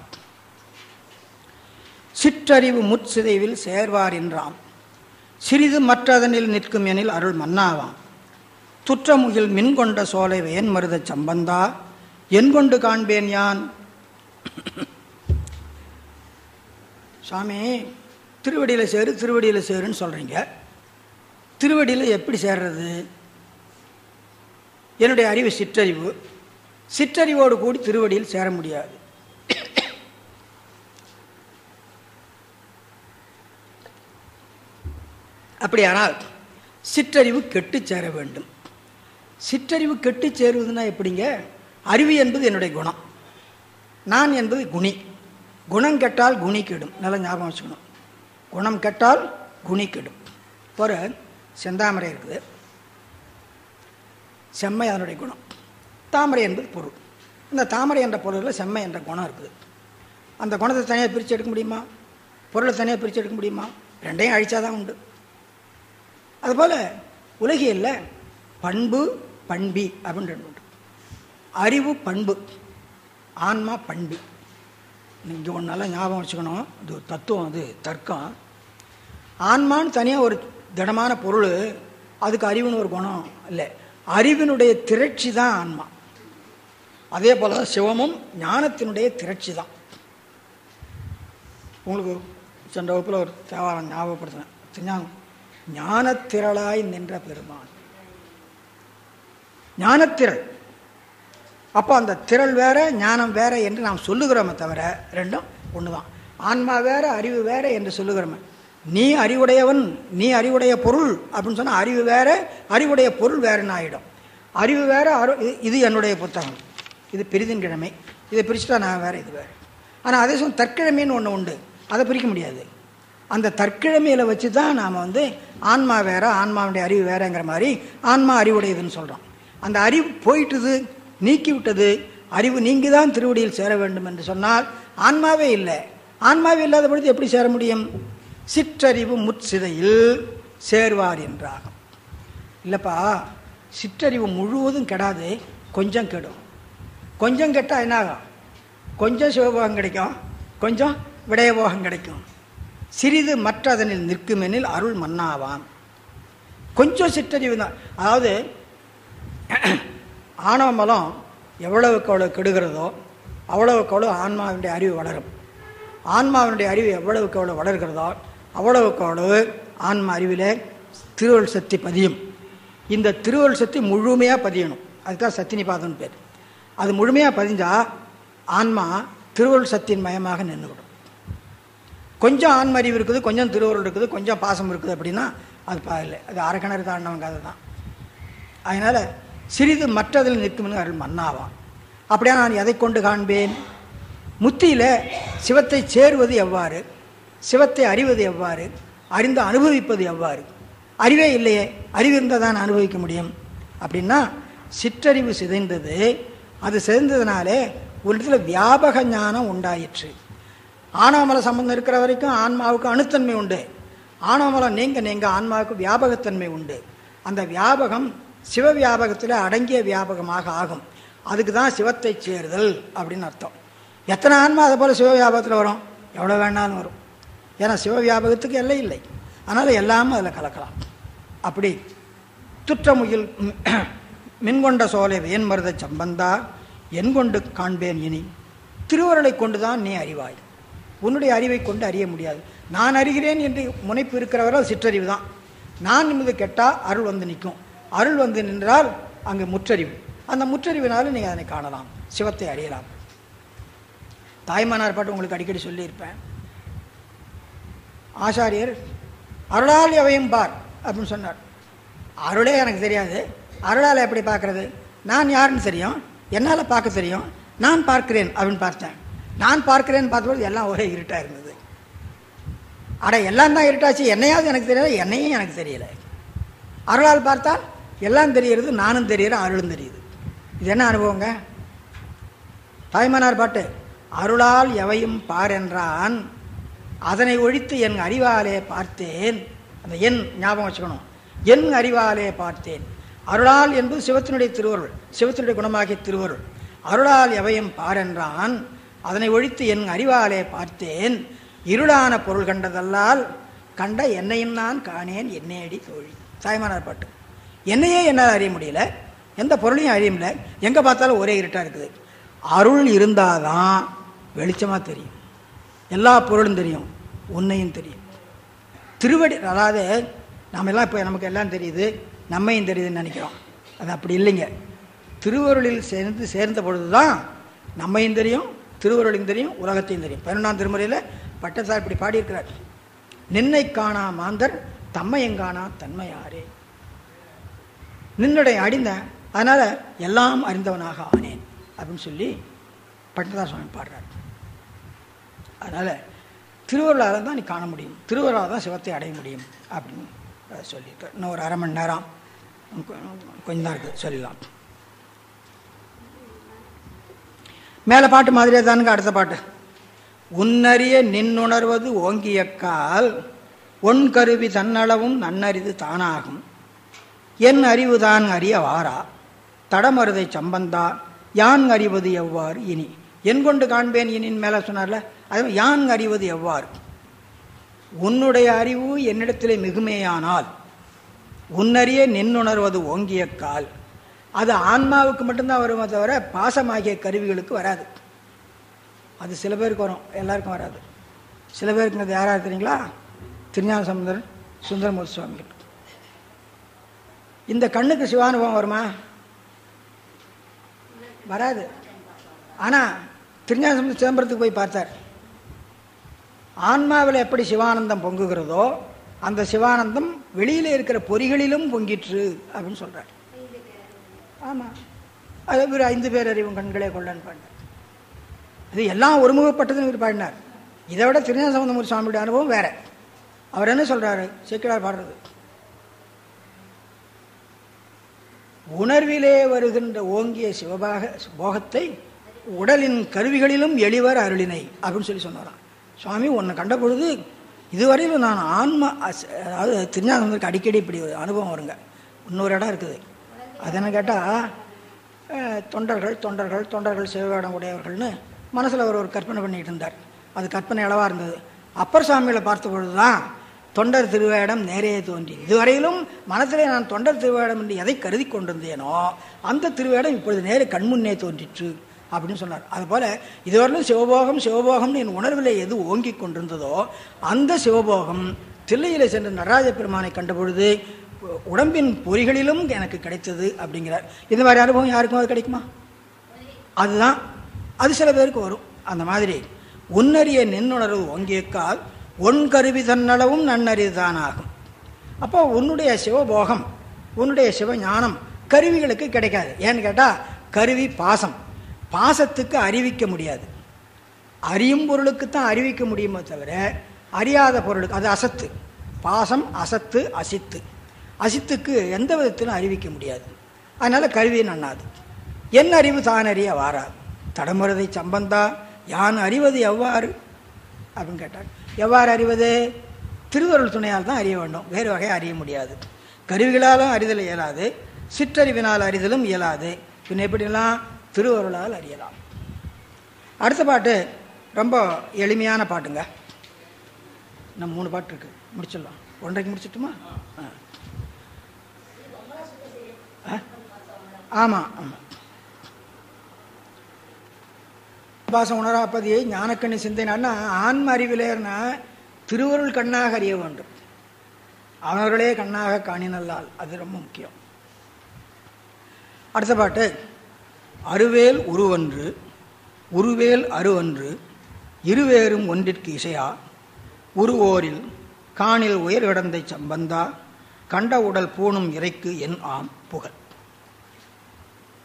சிற்றறிவு முற்சிதைவில் சேர்வார் என்றாம் சிறிது மற்றதனில் நிற்கும் எனில் அருள் மன்னாவாம் துற்றமுகில் மின்கொண்ட சோலை வேன் மருதச் சம்பந்தா என் கொண்டு காண்பேன் யான் சாமி திருவடியில் சேரு திருவடியில் சேருன்னு சொல்கிறீங்க திருவடியில் எப்படி சேர்றது என்னுடைய அறிவு சிற்றறிவு சிற்றறிவோடு கூடி திருவடியில் சேர முடியாது அப்படியானால் சிற்றறிவு கெட்டு சேர வேண்டும் சிற்றறிவு கெட்டு சேருவதுன்னா எப்படிங்க அறிவு என்பது என்னுடைய குணம் நான் என்பது குணி குணம் கெட்டால் குணி கெடும் நல்லா ஞாபகம் வச்சுக்கணும் குணம் கெட்டால் குணி கெடும் ஒரு செந்தாமரை இருக்குது செம்மை அதனுடைய குணம் தாமரை என்பது பொருள் இந்த தாமரை என்ற பொருளில் செம்மை என்ற குணம் இருக்குது அந்த குணத்தை தனியாக பிரித்து எடுக்க முடியுமா பொருளை தனியாக பிரித்து எடுக்க முடியுமா ரெண்டையும் அழிச்சாதான் உண்டு அதுபோல் உலகியல்ல பண்பு பண்பி அப்படின்னு ரெண்டு உண்டு அறிவு பண்பு ஆன்மா பண்பி இங்கே ஒன்று நல்லா ஞாபகம் வச்சுக்கணும் இது ஒரு தத்துவம் அது தர்க்கம் ஆன்மான்னு தனியாக ஒரு திடமான பொருள் அதுக்கு அறிவுன்னு ஒரு குணம் இல்லை அறிவினுடைய திரட்சி தான் ஆன்மா அதே போல தான் சிவமும் ஞானத்தினுடைய திரட்சி தான் உங்களுக்கு சென்ற வகுப்பில் ஒரு தேவாரம் ஞாபகப்படுத்தினேன் திருஞானம் ஞானத்திரளாய் நின்ற பெருமான் ஞானத்திரள் அப்போ அந்த திரள் வேற ஞானம் வேற என்று நாம் சொல்லுகிறோமே தவிர ரெண்டும் ஒன்று தான் ஆன்மா வேற அறிவு வேற என்று சொல்லுகிறோமே நீ அறிவுடையவன் நீ அறிவுடைய பொருள் அப்படின்னு சொன்னால் அறிவு வேற அறிவுடைய பொருள் வேறன்னு ஆகிடும் அறிவு வேற அரு இது- இது என்னுடைய புத்தகம் இது பிரிதின் கிழமை இதை பிரிச்சுட்டா நான் வேற இது வேற ஆனால் அதே சமயம் தற்கிழமைன்னு ஒன்று உண்டு அதை பிரிக்க முடியாது அந்த தற்கிழமையில் வச்சு தான் நாம் வந்து ஆன்மா வேற ஆன்மாவுடைய அறிவு வேறங்கிற மாதிரி ஆன்மா அறிவுடையதுன்னு சொல்கிறோம் அந்த அறிவு போயிட்டுது நீக்கி விட்டது அறிவு நீங்கி தான் திருவடியில் சேர வேண்டும் என்று சொன்னால் ஆன்மாவே இல்லை ஆன்மாவே இல்லாத பொழுது எப்படி சேர முடியும் சிற்றறிவு முற்சிதையில் சேர்வார் என்றாகும் இல்லைப்பா சிற்றறிவு முழுவதும் கெடாது கொஞ்சம் கெடும் கொஞ்சம் கெட்டால் என்னாகும் கொஞ்சம் சிவபோகம் கிடைக்கும் கொஞ்சம் விடயபோகம் கிடைக்கும் சிறிது மற்ற அதனில் நிற்குமெனில் அருள் மன்னாவாம் கொஞ்சம் சிற்றறிவு தான் அதாவது ஆணவ மலம் எவ்வளவுக்கு அவ்வளோ கெடுகிறதோ அவ்வளவுக்கு அவ்வளோ ஆன்மாவினுடைய அறிவு வளரும் ஆன்மாவினுடைய அறிவு எவ்வளவுக்கு எவ்வளோ வளர்கிறதோ அவ்வளவுக்கு அவ்வளவு ஆன்மா அறிவிலே திருவள் சக்தி பதியும் இந்த திருவள் சக்தி முழுமையாக பதியணும் அதுதான் சத்தினிபாதம்னு பேர் அது முழுமையாக பதிஞ்சா ஆன்மா திருவள் சக்தியின் மயமாக நின்றுவிடும் கொஞ்சம் ஆன்ம அறிவு இருக்குது கொஞ்சம் திருவருள் இருக்குது கொஞ்சம் பாசம் இருக்குது அப்படின்னா அது பா இல்லை அது அரைக்கிணறு தாண்டவங்க கதை தான் அதனால் சிறிது மற்றதில் நிற்கும்னு அருள் மன்னாவான் அப்படியா நான் எதை கொண்டு காண்பேன் முத்தியில் சிவத்தை சேருவது எவ்வாறு சிவத்தை அறிவது எவ்வாறு அறிந்து அனுபவிப்பது எவ்வாறு அறிவே இல்லையே அறிவு இருந்தால் தான் அனுபவிக்க முடியும் அப்படின்னா சிற்றறிவு சிதைந்தது அது சிதைந்ததுனாலே ஒரு இடத்துல வியாபக ஞானம் உண்டாயிற்று ஆணவமல சம்பந்தம் இருக்கிற வரைக்கும் ஆன்மாவுக்கு அணுத்தன்மை உண்டு ஆணவமலம் நீங்க நீங்க ஆன்மாவுக்கு வியாபகத்தன்மை உண்டு அந்த வியாபகம் சிவ வியாபகத்தில் அடங்கிய வியாபகமாக ஆகும் அதுக்கு தான் சிவத்தை சேருதல் அப்படின்னு அர்த்தம் எத்தனை ஆன்மா அதை போல் சிவ வியாபகத்தில் வரும் எவ்வளோ வேணாலும் வரும் ஏன்னா சிவ வியாபகத்துக்கு எல்லை இல்லை அதனால் எல்லாமே அதில் கலக்கலாம் அப்படி துற்றமுகில் மின்கொண்ட சோலை வேன்மருத சம்பந்தா என் கொண்டு காண்பேன் இனி திருவருளை கொண்டு தான் நீ அறிவாய் உன்னுடைய அறிவை கொண்டு அறிய முடியாது நான் அறிகிறேன் என்று முனைப்பு இருக்கிறவரால் சிற்றறிவு தான் நான் நிமிது கெட்டால் அருள் வந்து நிற்கும் அருள் வந்து நின்றால் அங்கு முற்றறிவு அந்த முற்றறிவினால நீங்கள் அதனை காணலாம் சிவத்தை அறியலாம் தாய்மானார் பாட்டு உங்களுக்கு அடிக்கடி சொல்லியிருப்பேன் ஆசாரியர் அருளால் எவையும் பார் அப்படின்னு சொன்னார் அருளே எனக்கு தெரியாது அருளால் எப்படி பார்க்கறது நான் யாருன்னு தெரியும் என்னால் பார்க்க தெரியும் நான் பார்க்கிறேன் அப்படின்னு பார்த்தேன் நான் பார்க்கிறேன்னு பார்த்தபோது எல்லாம் ஒரே இருட்டாக இருந்தது அட எல்லாம் தான் இருட்டாச்சு என்னையாவது எனக்கு தெரியல என்னையும் எனக்கு தெரியல அருளால் பார்த்தால் எல்லாம் தெரிகிறது நானும் தெரிகிறேன் அருளும் தெரியுது இது என்ன அனுபவங்க தாய்மனார் பாட்டு அருளால் எவையும் பார் என்றான் அதனை ஒழித்து என் அறிவாலே பார்த்தேன் அந்த என் ஞாபகம் வச்சுக்கணும் என் அறிவாலே பார்த்தேன் அருளால் என்பது சிவத்தினுடைய திருவருள் சிவத்தினுடைய குணமாகிய திருவருள் அருளால் எவையும் பார் என்றான் அதனை ஒழித்து என் அறிவாலே பார்த்தேன் இருளான பொருள் கண்டதல்லால் கண்ட என்னையும் நான் காணேன் என்னையடி தோழி தாய்மானார் பாட்டு என்னையே என்னால் அறிய முடியல எந்த பொருளையும் அறிய முடியல எங்கே பார்த்தாலும் ஒரே இருட்டாக இருக்குது அருள் இருந்தாதான் வெளிச்சமாக தெரியும் எல்லா பொருளும் தெரியும் உன்னையும் தெரியும் திருவடி அதாவது நாம எல்லாம் இப்போ நமக்கு எல்லாம் தெரியுது நம்மையும் தெரியுதுன்னு நினைக்கிறோம் அது அப்படி இல்லைங்க திருவருளில் சேர்ந்து சேர்ந்த பொழுது தான் நம்மையும் தெரியும் திருவருளையும் தெரியும் உலகத்தையும் தெரியும் பதினொன்றாம் திருமுறையில் பட்டத்தார் இப்படி பாடியிருக்கிறார் நின்னை காணா மாந்தர் தம்மையும் காணா தன்மையாரே நின்னுடைய அடிந்தேன் அதனால எல்லாம் அறிந்தவனாக ஆனேன் அப்படின்னு சொல்லி பட்டதார் சுவாமி பாடுறார் அதனால திருவருளால் தான் நீ காண முடியும் திருவருளால் தான் சிவத்தை அடைய முடியும் அப்படின்னு சொல்லியிருக்கார் இன்னும் ஒரு அரை மணி நேரம் கொஞ்சம் தான் இருக்குது சொல்லிடலாம் மேலே பாட்டு மாதிரியே தானுங்க அடுத்த பாட்டு உன்னறிய நின்னுணர்வது ஓங்கியக்கால் ஒன் கருவி தன்னளவும் நன்னறிது தானாகும் என் அறிவு தான் அறிய வாரா தடமருதை சம்பந்தா யான் அறிவது எவ்வாறு இனி என் கொண்டு காண்பேன் இனின் மேலே சொன்னார்ல அது யான் அறிவது எவ்வாறு உன்னுடைய அறிவு என்னிடத்திலே மிகுமையானால் உன்னறிய நின்னுணர்வது ஓங்கிய கால் அது ஆன்மாவுக்கு மட்டும்தான் வருமே தவிர பாசமாகிய கருவிகளுக்கு வராது அது சில பேருக்கு வரும் எல்லாருக்கும் வராது சில பேருக்கு அது யாராவது தெரியுங்களா திருஞான சமுந்தரன் சுந்தரமூர்த்தி சுவாமிகள் இந்த கண்ணுக்கு சிவானுபவம் வருமா வராது ஆனால் திருஞான சமுத்திர சிதம்பரத்துக்கு போய் பார்த்தார் ஆன்மாவில் எப்படி சிவானந்தம் பொங்குகிறதோ அந்த சிவானந்தம் வெளியில் இருக்கிற பொறிகளிலும் பொங்கிற்று அப்படின்னு சொல்றார் ஆமாம் அது ஒரு ஐந்து பேர் அறிவும் கண்களே கொள்ளன்னு பாடினார் அது எல்லாம் ஒருமுகப்பட்டதுன்னு இவர் பாடினார் இதை விட திருஞான சம்பந்தமூர்த்தி சுவாமியுடைய அனுபவம் வேற அவர் என்ன சொல்றாரு சேக்கிழார் பாடுறது உணர்விலே வருகின்ற ஓங்கிய சிவபாக போகத்தை உடலின் கருவிகளிலும் எளிவர் அருளினை அப்படின்னு சொல்லி சொன்னாராம் சுவாமி உன்னை கண்ட பொழுது இதுவரையிலும் நான் ஆன்மா அஸ்- அதாவது திருஞானந்தருக்கு அடிக்கடி இப்படி ஒரு அனுபவம் வருங்க இன்னொரு இடம் இருக்குது அது என்ன கேட்டால் தொண்டர்கள் தொண்டர்கள் தொண்டர்கள் சிவவேடம் உடையவர்கள்னு மனசில் அவர் ஒரு கற்பனை பண்ணிட்டு இருந்தார் அது கற்பனை அளவாக இருந்தது அப்பர் சாமிகளை பார்த்த பொழுது தான் தொண்டர் திருவேடம் நேரே தோன்றி இதுவரையிலும் மனசிலே நான் தொண்டர் திருவேடம் என்று எதை கருதி கொண்டிருந்தேனோ அந்த திருவேடம் இப்பொழுது நேரே கண்முன்னே தோன்றிற்று அப்படின்னு சொன்னார் அதுபோல இதுவரையிலும் சிவபோகம் சிவபோகம்னு என் உணர்வில் எது ஓங்கி கொண்டிருந்ததோ அந்த சிவபோகம் தில்லையிலே சென்று நடராஜ பெருமானை கண்ட பொழுது உடம்பின் பொறிகளிலும் எனக்கு கிடைத்தது அப்படிங்கிறார் இந்த மாதிரி அனுபவம் யாருக்கும் அது கிடைக்குமா அதுதான் அது சில பேருக்கு வரும் அந்த மாதிரி உன்னறிய நின்னுணர்வு ஒங்கியக்கால் ஒன் கருவி தன்னளவும் நன்னறிதான் ஆகும் அப்போ உன்னுடைய சிவபோகம் உன்னுடைய சிவஞானம் கருவிகளுக்கு கிடைக்காது ஏன்னு கேட்டால் கருவி பாசம் பாசத்துக்கு அறிவிக்க முடியாது அறியும் பொருளுக்கு தான் அறிவிக்க முடியுமே தவிர அறியாத பொருளுக்கு அது அசத்து பாசம் அசத்து அசித்து அசித்துக்கு எந்த விதத்திலும் அறிவிக்க முடியாது அதனால கருவி நன்னாது என் அறிவு தான் அறிய வாராது தடமுறதை சம்பந்தா யான் அறிவது எவ்வாறு அப்படின்னு கேட்டார் எவ்வாறு அறிவது திருவருள் துணையால் தான் அறிய வேண்டும் வேறு வகை அறிய முடியாது கருவிகளாலும் அறிதல் இயலாது சிற்றறிவினால் அறிதலும் இயலாது பின்ன எப்படிலாம் திருவருளால் அறியலாம் அடுத்த பாட்டு ரொம்ப எளிமையான பாட்டுங்க நம்ம மூணு பாட்டு இருக்கு முடிச்சிடலாம் ஒன்றைக்கு முடிச்சிட்டுமா ஆ. ஆ? ஆமா ஆமா பாசம் உணராப்பதியை ஞானக்கண்ணி சிந்தைனா ஆன்ம அறிவிலேன்னா திருவருள் கண்ணாக அறிய வேண்டும் அவர்களே கண்ணாக காணினல்லால் அது ரொம்ப முக்கியம் அடுத்த பாட்டு அருவேல் உருவன்று உருவேல் அருவன்று இருவேறும் ஒன்றிற்கு இசையா உருவோரில் காணில் உயர் இடந்தை சம்பந்தா கண்ட உடல் பூணும் இறைக்கு என் ஆம் புகழ்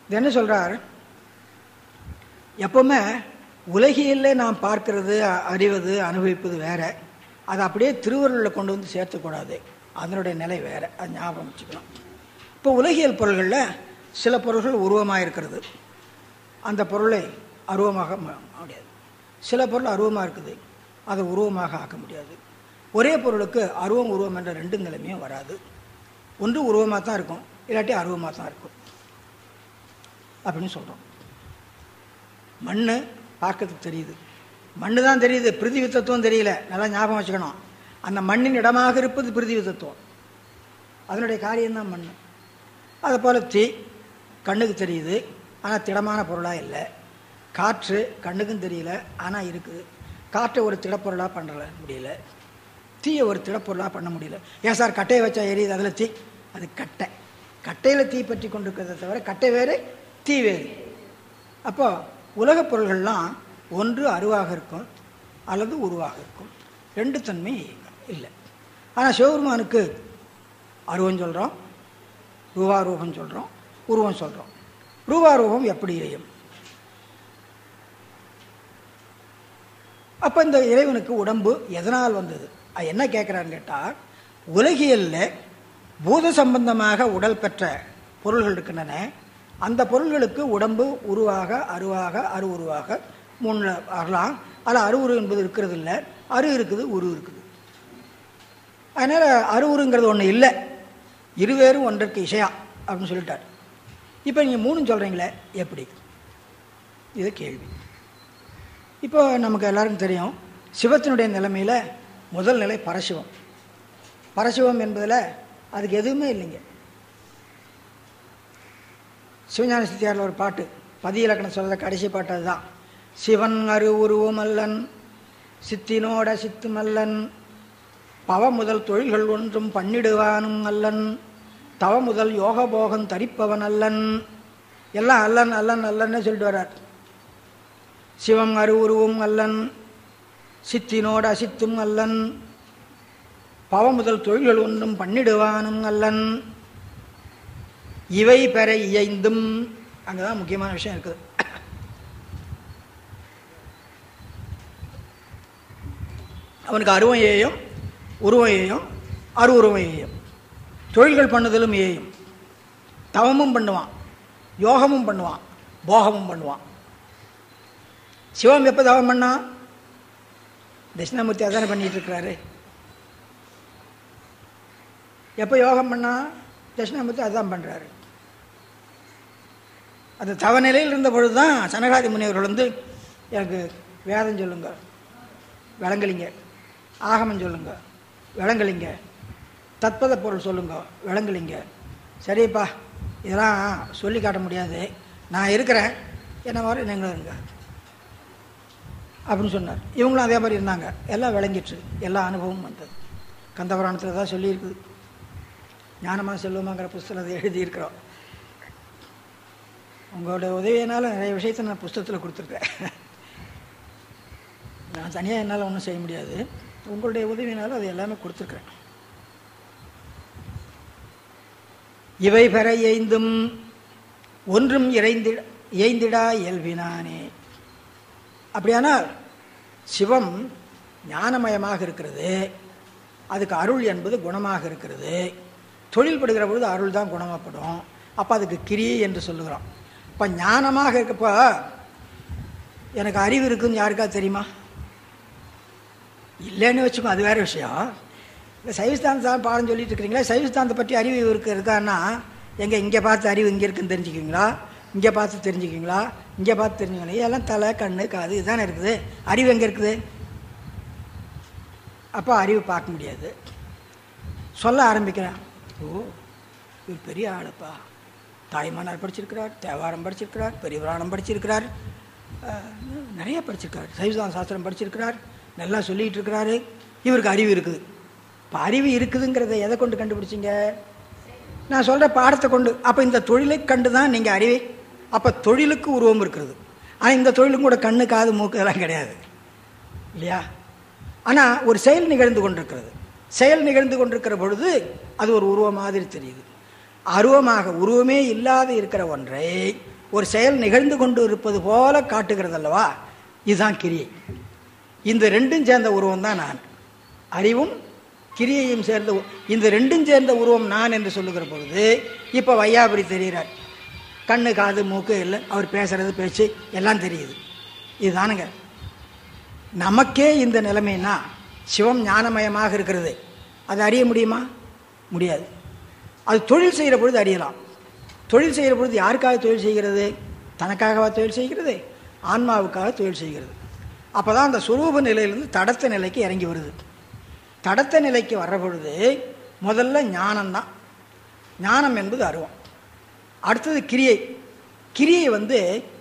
இது என்ன சொல்றார் எப்பவுமே உலகியல்ல நாம் பார்க்கிறது அ- அறிவது அனுபவிப்பது வேற அதை அப்படியே திருவருளில் கொண்டு வந்து சேர்த்துக்கூடாது அதனுடைய நிலை வேற அது ஞாபகம் வச்சுக்கணும் இப்போ உலகியல் பொருள்களில் சில பொருள்கள் உருவமாக இருக்கிறது அந்த பொருளை அருவமாக ம- முடியாது சில பொருள் அருவமாக இருக்குது அதை உருவமாக ஆக்க முடியாது ஒரே பொருளுக்கு அருவம் உருவம் என்ற ரெண்டு நிலைமையும் வராது ஒன்று உருவமாக தான் இருக்கும் இல்லாட்டி அருவமாக தான் இருக்கும் அப்படின்னு சொல்கிறோம் மண் பார்க்கறதுக்கு தெரியுது மண்ணு தான் தெரியுது பிருத்திவி தத்துவம் தெரியல நல்லா ஞாபகம் வச்சுக்கணும் அந்த மண்ணின் இடமாக இருப்பது பிருத்திவி தத்துவம் அதனுடைய காரியம்தான் மண் அதை போல் தீ கண்ணுக்கு தெரியுது ஆனால் திடமான பொருளாக இல்லை காற்று கண்ணுக்கும் தெரியல ஆனால் இருக்குது காற்றை ஒரு திடப்பொருளாக பண்ணல முடியல தீயை ஒரு திடப்பொருளாக பண்ண முடியல ஏன் சார் கட்டையை வச்சா எரியுது அதில் தீ அது கட்டை கட்டையில் தீ பற்றி கொண்டிருக்கிறத தவிர கட்டை வேறு தீ வேறு அப்போ உலகப் பொருள்கள்லாம் ஒன்று அருவாக இருக்கும் அல்லது உருவாக இருக்கும் ரெண்டு தன்மை இல்லை ஆனால் சிவபெருமானுக்கு அருவம் சொல்கிறோம் ரூபாரூபம் சொல்கிறோம் உருவம் சொல்கிறோம் ரூபாரூபம் எப்படி எய்யும் அப்போ இந்த இறைவனுக்கு உடம்பு எதனால் வந்தது அது என்ன கேட்குறான்னு கேட்டால் உலகியல்ல பூத சம்பந்தமாக உடல் பெற்ற பொருள்கள் இருக்கின்றன அந்த பொருள்களுக்கு உடம்பு உருவாக அருவாக அரு உருவாக மூணு வரலாம் அதில் அருவுரு என்பது இருக்கிறது இல்லை அரு இருக்குது உரு இருக்குது அதனால் அருவுருங்கிறது ஒன்று இல்லை இருவேறும் ஒன்றுக்கு இசையா அப்படின்னு சொல்லிட்டார் இப்போ நீங்கள் மூணும் சொல்கிறீங்களே எப்படி இது கேள்வி இப்போ நமக்கு எல்லாருக்கும் தெரியும் சிவத்தினுடைய நிலைமையில் முதல் நிலை பரசிவம் பரசிவம் என்பதில் அதுக்கு எதுவுமே இல்லைங்க சிவஞான சித்தியாரில் ஒரு பாட்டு பதி இலக்கணம் சொல்கிற கடைசி பாட்டு அதுதான் சிவன் அரு உருவம் அல்லன் சித்தினோட சித்து மல்லன் பவ முதல் தொழில்கள் ஒன்றும் பண்ணிடுவானும் அல்லன் தவ முதல் யோக போகம் தரிப்பவன் அல்லன் எல்லாம் அல்லன் அல்லன் அல்லன்னு சொல்லிட்டு வர்றார் சிவம் அரு உருவும் அல்லன் சித்தினோட அசித்தும் அல்லன் பவ முதல் தொழில்கள் ஒன்றும் பண்ணிடுவானும் அல்லன் இவை பெற இயைந்தும் அங்கதான் முக்கியமான விஷயம் இருக்குது அவனுக்கு அருவம் ஏயும் உருவம் ஏயும் அரு உருவம் ஏயும் தொழில்கள் பண்ணுதலும் ஏயும் தவமும் பண்ணுவான் யோகமும் பண்ணுவான் போகமும் பண்ணுவான் சிவம் எப்போ தவம் பண்ணா தட்சிணாமூர்த்தி அதானே பண்ணிட்டு இருக்கிறாரு எப்போ யோகம் பண்ணா தட்சிணாமூர்த்தி அதான் பண்ணுறாரு அந்த தவநிலையில் இருந்த பொழுது தான் சனகாதி முனிவர்கள் வந்து எனக்கு வேதம் சொல்லுங்க விளங்கலிங்க ஆகமம் சொல்லுங்க விளங்கலிங்க தத்பத பொருள் சொல்லுங்க விளங்கலிங்க சரிப்பா இதெல்லாம் சொல்லி காட்ட முடியாது நான் இருக்கிறேன் என்ன மாதிரி நீங்களும் இருங்க அப்படின்னு சொன்னார் இவங்களும் அதே மாதிரி இருந்தாங்க எல்லாம் விளங்கிட்டு எல்லா அனுபவமும் வந்தது கந்தபுராணத்தில் தான் சொல்லியிருக்குது ஞானமாக செல்வமாங்கிற புஸ்தகத்தை எழுதியிருக்கிறோம் உங்களுடைய உதவியினால் நிறைய விஷயத்தை நான் புஸ்தகத்தில் கொடுத்துருக்கேன் நான் தனியாக என்னால் ஒன்றும் செய்ய முடியாது உங்களுடைய உதவியினால் அது எல்லாமே கொடுத்துருக்குறேன் இவை பெற எய்ந்தும் ஒன்றும் இறைந்திட இயைந்திடா இயல்பினானே அப்படியானால் சிவம் ஞானமயமாக இருக்கிறது அதுக்கு அருள் என்பது குணமாக இருக்கிறது தொழில் படுகிற பொழுது அருள் தான் குணமாப்படும் அப்போ அதுக்கு கிரியை என்று சொல்லுகிறோம் இப்போ ஞானமாக இருக்கப்போ எனக்கு அறிவு இருக்குன்னு யாருக்கா தெரியுமா இல்லைன்னு வச்சுக்கோ அது வேற விஷயம் இந்த சைவஸ்தானத்தை பாடம் சொல்லிட்டு இருக்கிறீங்களா சைவஸ்தானத்தை பற்றி அறிவு இருக்கு இருக்கான்னா எங்கே இங்கே பார்த்து அறிவு இங்கே இருக்குன்னு தெரிஞ்சுக்குவீங்களா இங்கே பார்த்து தெரிஞ்சுக்குவீங்களா இங்கே பார்த்து தெரிஞ்சுக்கணும் இதெல்லாம் தலை கண்ணு காது இதுதானே இருக்குது அறிவு எங்கே இருக்குது அப்போ அறிவு பார்க்க முடியாது சொல்ல ஆரம்பிக்கிறேன் ஓ இவர் பெரிய ஆளுப்பா தாய்மானார் படிச்சிருக்கிறார் தேவாரம் படிச்சிருக்கிறார் பெரிய புராணம் படிச்சிருக்கிறார் அஹ், நிறைய படிச்சிருக்கார் சைவசான சாஸ்திரம் படிச்சிருக்கிறார் நல்லா சொல்லிட்டு இருக்கிறாரு இவருக்கு அறிவு இருக்குது இப்போ அறிவு இருக்குதுங்கிறத எதை கொண்டு கண்டுபிடிச்சிங்க நான் சொல்கிற பாடத்தை கொண்டு அப்போ இந்த தொழிலை கண்டு தான் நீங்கள் அறிவை அப்போ தொழிலுக்கு உருவம் இருக்கிறது ஆனால் இந்த தொழிலுக்கும் கூட கண்ணு காது மூக்கு இதெல்லாம் கிடையாது இல்லையா ஆனால் ஒரு செயல் நிகழ்ந்து கொண்டிருக்கிறது செயல் நிகழ்ந்து கொண்டிருக்கிற பொழுது அது ஒரு உருவம் மாதிரி தெரியுது அருவமாக உருவமே இல்லாத இருக்கிற ஒன்றை ஒரு செயல் நிகழ்ந்து கொண்டு இருப்பது போல காட்டுகிறது அல்லவா இதுதான் கிரியை இந்த ரெண்டும் சேர்ந்த உருவம் தான் நான் அறிவும் கிரியையும் சேர்ந்த உ- இந்த ரெண்டும் சேர்ந்த உருவம் நான் என்று சொல்லுகிற பொழுது இப்போ வையாபுரி தெரிகிறார் கண்ணு காது மூக்கு இல்லை அவர் பேசுறது பேச்சு எல்லாம் தெரியுது இதுதானுங்க நமக்கே இந்த நிலைமைனா சிவம் ஞானமயமாக இருக்கிறது அது அறிய முடியுமா முடியாது அது தொழில் செய்கிற பொழுது அறியலாம் தொழில் செய்கிற பொழுது யாருக்காக தொழில் செய்கிறது தனக்காகவா தொழில் செய்கிறது ஆன்மாவுக்காக தொழில் செய்கிறது அப்போ தான் அந்த சுரூப நிலையிலிருந்து தடத்த நிலைக்கு இறங்கி வருது தடத்த நிலைக்கு வர்ற பொழுது முதல்ல ஞானம்தான் ஞானம் என்பது அருவம் அடுத்தது கிரியை கிரியை வந்து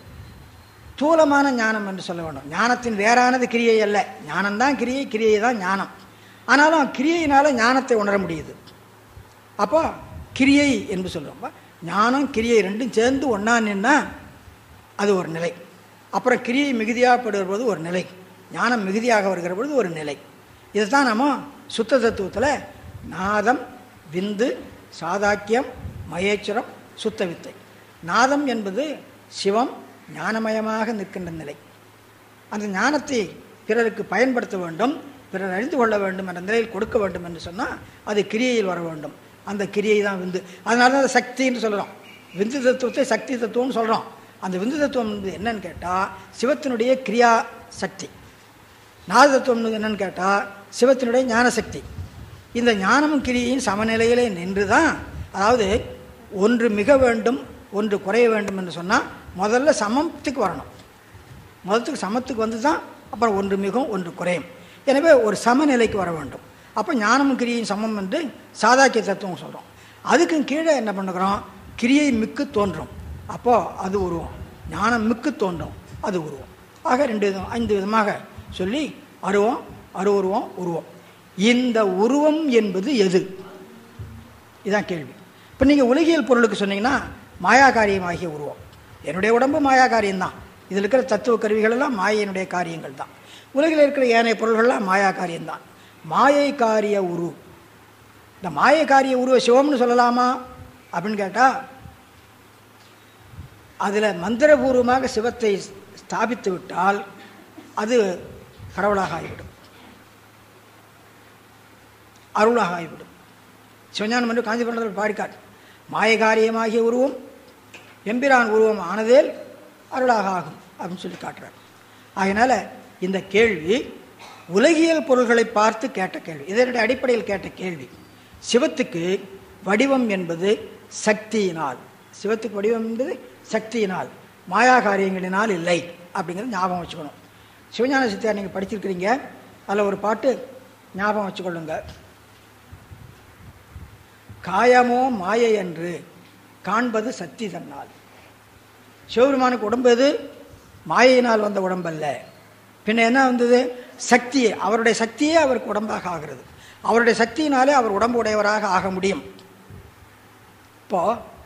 தூலமான ஞானம் என்று சொல்ல வேண்டும் ஞானத்தின் வேறானது கிரியை அல்ல ஞானம்தான் கிரியை கிரியை தான் ஞானம் ஆனாலும் கிரியையினால ஞானத்தை உணர முடியுது அப்போ கிரியை என்று சொல்கிறோம் ஞானம் கிரியை ரெண்டும் சேர்ந்து ஒன்றா நின்னா அது ஒரு நிலை அப்புறம் கிரியை மிகுதியாகப்படுகிற போது ஒரு நிலை ஞானம் மிகுதியாக வருகிற பொழுது ஒரு நிலை இதுதான் நம்ம சுத்த தத்துவத்தில் நாதம் விந்து சாதாக்கியம் மகேச்சுரம் சுத்த வித்தை நாதம் என்பது சிவம் ஞானமயமாக நிற்கின்ற நிலை அந்த ஞானத்தை பிறருக்கு பயன்படுத்த வேண்டும் பிறர் அறிந்து கொள்ள வேண்டும் என்ற நிலையில் கொடுக்க வேண்டும் என்று சொன்னால் அது கிரியையில் வர வேண்டும் அந்த கிரியை தான் விந்து அதனால தான் அதை சக்தின்னு சொல்கிறோம் விந்து தத்துவத்தை சக்தி தத்துவம்னு சொல்கிறோம் அந்த விந்து தத்துவம் என்பது என்னன்னு கேட்டால் சிவத்தினுடைய கிரியா சக்தி நாத தத்துவம் என்னன்னு கேட்டால் சிவத்தினுடைய ஞான சக்தி இந்த ஞானமும் கிரியையும் சமநிலையிலே நின்று தான் அதாவது ஒன்று மிக வேண்டும் ஒன்று குறைய வேண்டும் என்று சொன்னால் முதல்ல சமத்துக்கு வரணும் முதத்துக்கு சமத்துக்கு வந்து தான் அப்புறம் ஒன்று மிகும் ஒன்று குறையும் எனவே ஒரு சமநிலைக்கு வர வேண்டும் அப்போ ஞானமும் கிரியையும் சமம் என்று சாதாக்கிய தத்துவம் சொல்கிறோம் அதுக்கும் கீழே என்ன பண்ணுகிறோம் கிரியை மிக்கு தோன்றும் அப்போது அது உருவம் ஞானம் மிக்கு தோன்றும் அது உருவம் ஆக ரெண்டு விதம் ஐந்து விதமாக சொல்லி அருவம் அருவுருவம் உருவம் இந்த உருவம் என்பது எது இதான் கேள்வி இப்போ நீங்கள் உலகியல் பொருளுக்கு சொன்னீங்கன்னா மாயாகாரியமாகிய உருவம் என்னுடைய உடம்பு மாயாகாரியம்தான் இதில் இருக்கிற தத்துவ கருவிகள் எல்லாம் மாயையினுடைய காரியங்கள் தான் உலகில் இருக்கிற ஏனைய பொருள்கள்லாம் மாயா காரியம்தான் மாயை காரிய உரு இந்த மாயை காரிய உருவ சிவம்னு சொல்லலாமா அப்படின்னு கேட்டால் அதில் மந்திரபூர்வமாக சிவத்தை ஸ்தாபித்து விட்டால் அது கடவுளாக ஆகிவிடும் அருளாக ஆகிவிடும் சிவஞானம் என்று காஞ்சிபுரத்தில் பாடிக்காட்டு மாயகாரியமாகிய உருவம் எம்பிரான் உருவம் ஆனதேல் அருளாக ஆகும் அப்படின்னு சொல்லி காட்டுறார் அதனால் இந்த கேள்வி உலகியல் பொருள்களை பார்த்து கேட்ட கேள்வி இதனுடைய அடிப்படையில் கேட்ட கேள்வி சிவத்துக்கு வடிவம் என்பது சக்தியினால் சிவத்துக்கு வடிவம் என்பது சக்தியினால் மாயா காரியங்களினால் இல்லை அப்படிங்கிறது ஞாபகம் வச்சுக்கணும் சிவஞான சித்தியார் நீங்கள் படிச்சிருக்கிறீங்க அதில் ஒரு பாட்டு ஞாபகம் வச்சுக்கொள்ளுங்க காயமோ மாயை என்று காண்பது சக்தி தன்னால் சிவபெருமானுக்கு உடம்பு எது மாயையினால் வந்த உடம்பல்ல பின்ன என்ன வந்தது சக்தியே அவருடைய சக்தியே அவருக்கு உடம்பாக ஆகிறது அவருடைய சக்தியினாலே அவர் உடம்பு உடையவராக ஆக முடியும் இப்போ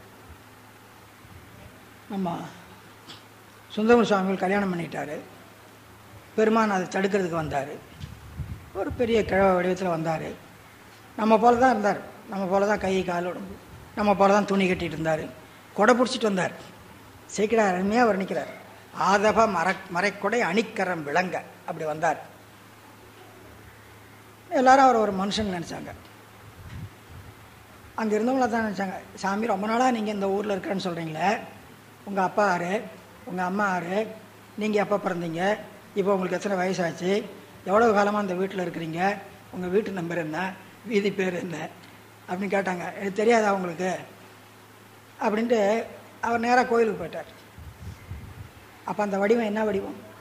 நம்ம சுந்தரம சுவாமிகள் கல்யாணம் பண்ணிட்டாரு பெருமான் அதை தடுக்கிறதுக்கு வந்தார் ஒரு பெரிய கிழவ வடிவத்தில் வந்தார் நம்ம போல தான் இருந்தார் நம்ம போல தான் கை கால் உடம்பு நம்ம போல தான் துணி கட்டிட்டு இருந்தார் கொடை பிடிச்சிட்டு வந்தார் சீக்கிரம் அருமையாக வர்ணிக்கிறார் ஆதப மர மறைக்கொடை அணிக்கரம் விளங்க அப்படி வந்தார் எல்லாரும் அவர் ஒரு மனுஷன் நினச்சாங்க அங்கே இருந்தவங்கள தான் நினச்சாங்க சாமி ரொம்ப நாளாக நீங்கள் இந்த ஊரில் இருக்கிறேன்னு சொல்கிறீங்களே உங்கள் அப்பா ஆறு உங்கள் அம்மா ஆறு நீங்கள் எப்போ பிறந்தீங்க இப்போ உங்களுக்கு எத்தனை வயசாச்சு எவ்வளோ காலமாக அந்த வீட்டில் இருக்கிறீங்க உங்கள் வீட்டு நம்பர் என்ன வீதி பேர் என்ன அப்படின்னு கேட்டாங்க எனக்கு தெரியாதா உங்களுக்கு அப்படின்ட்டு அவர் நேராக கோயிலுக்கு போயிட்டார் அப்போ அந்த வடிவம் என்ன வடிவம்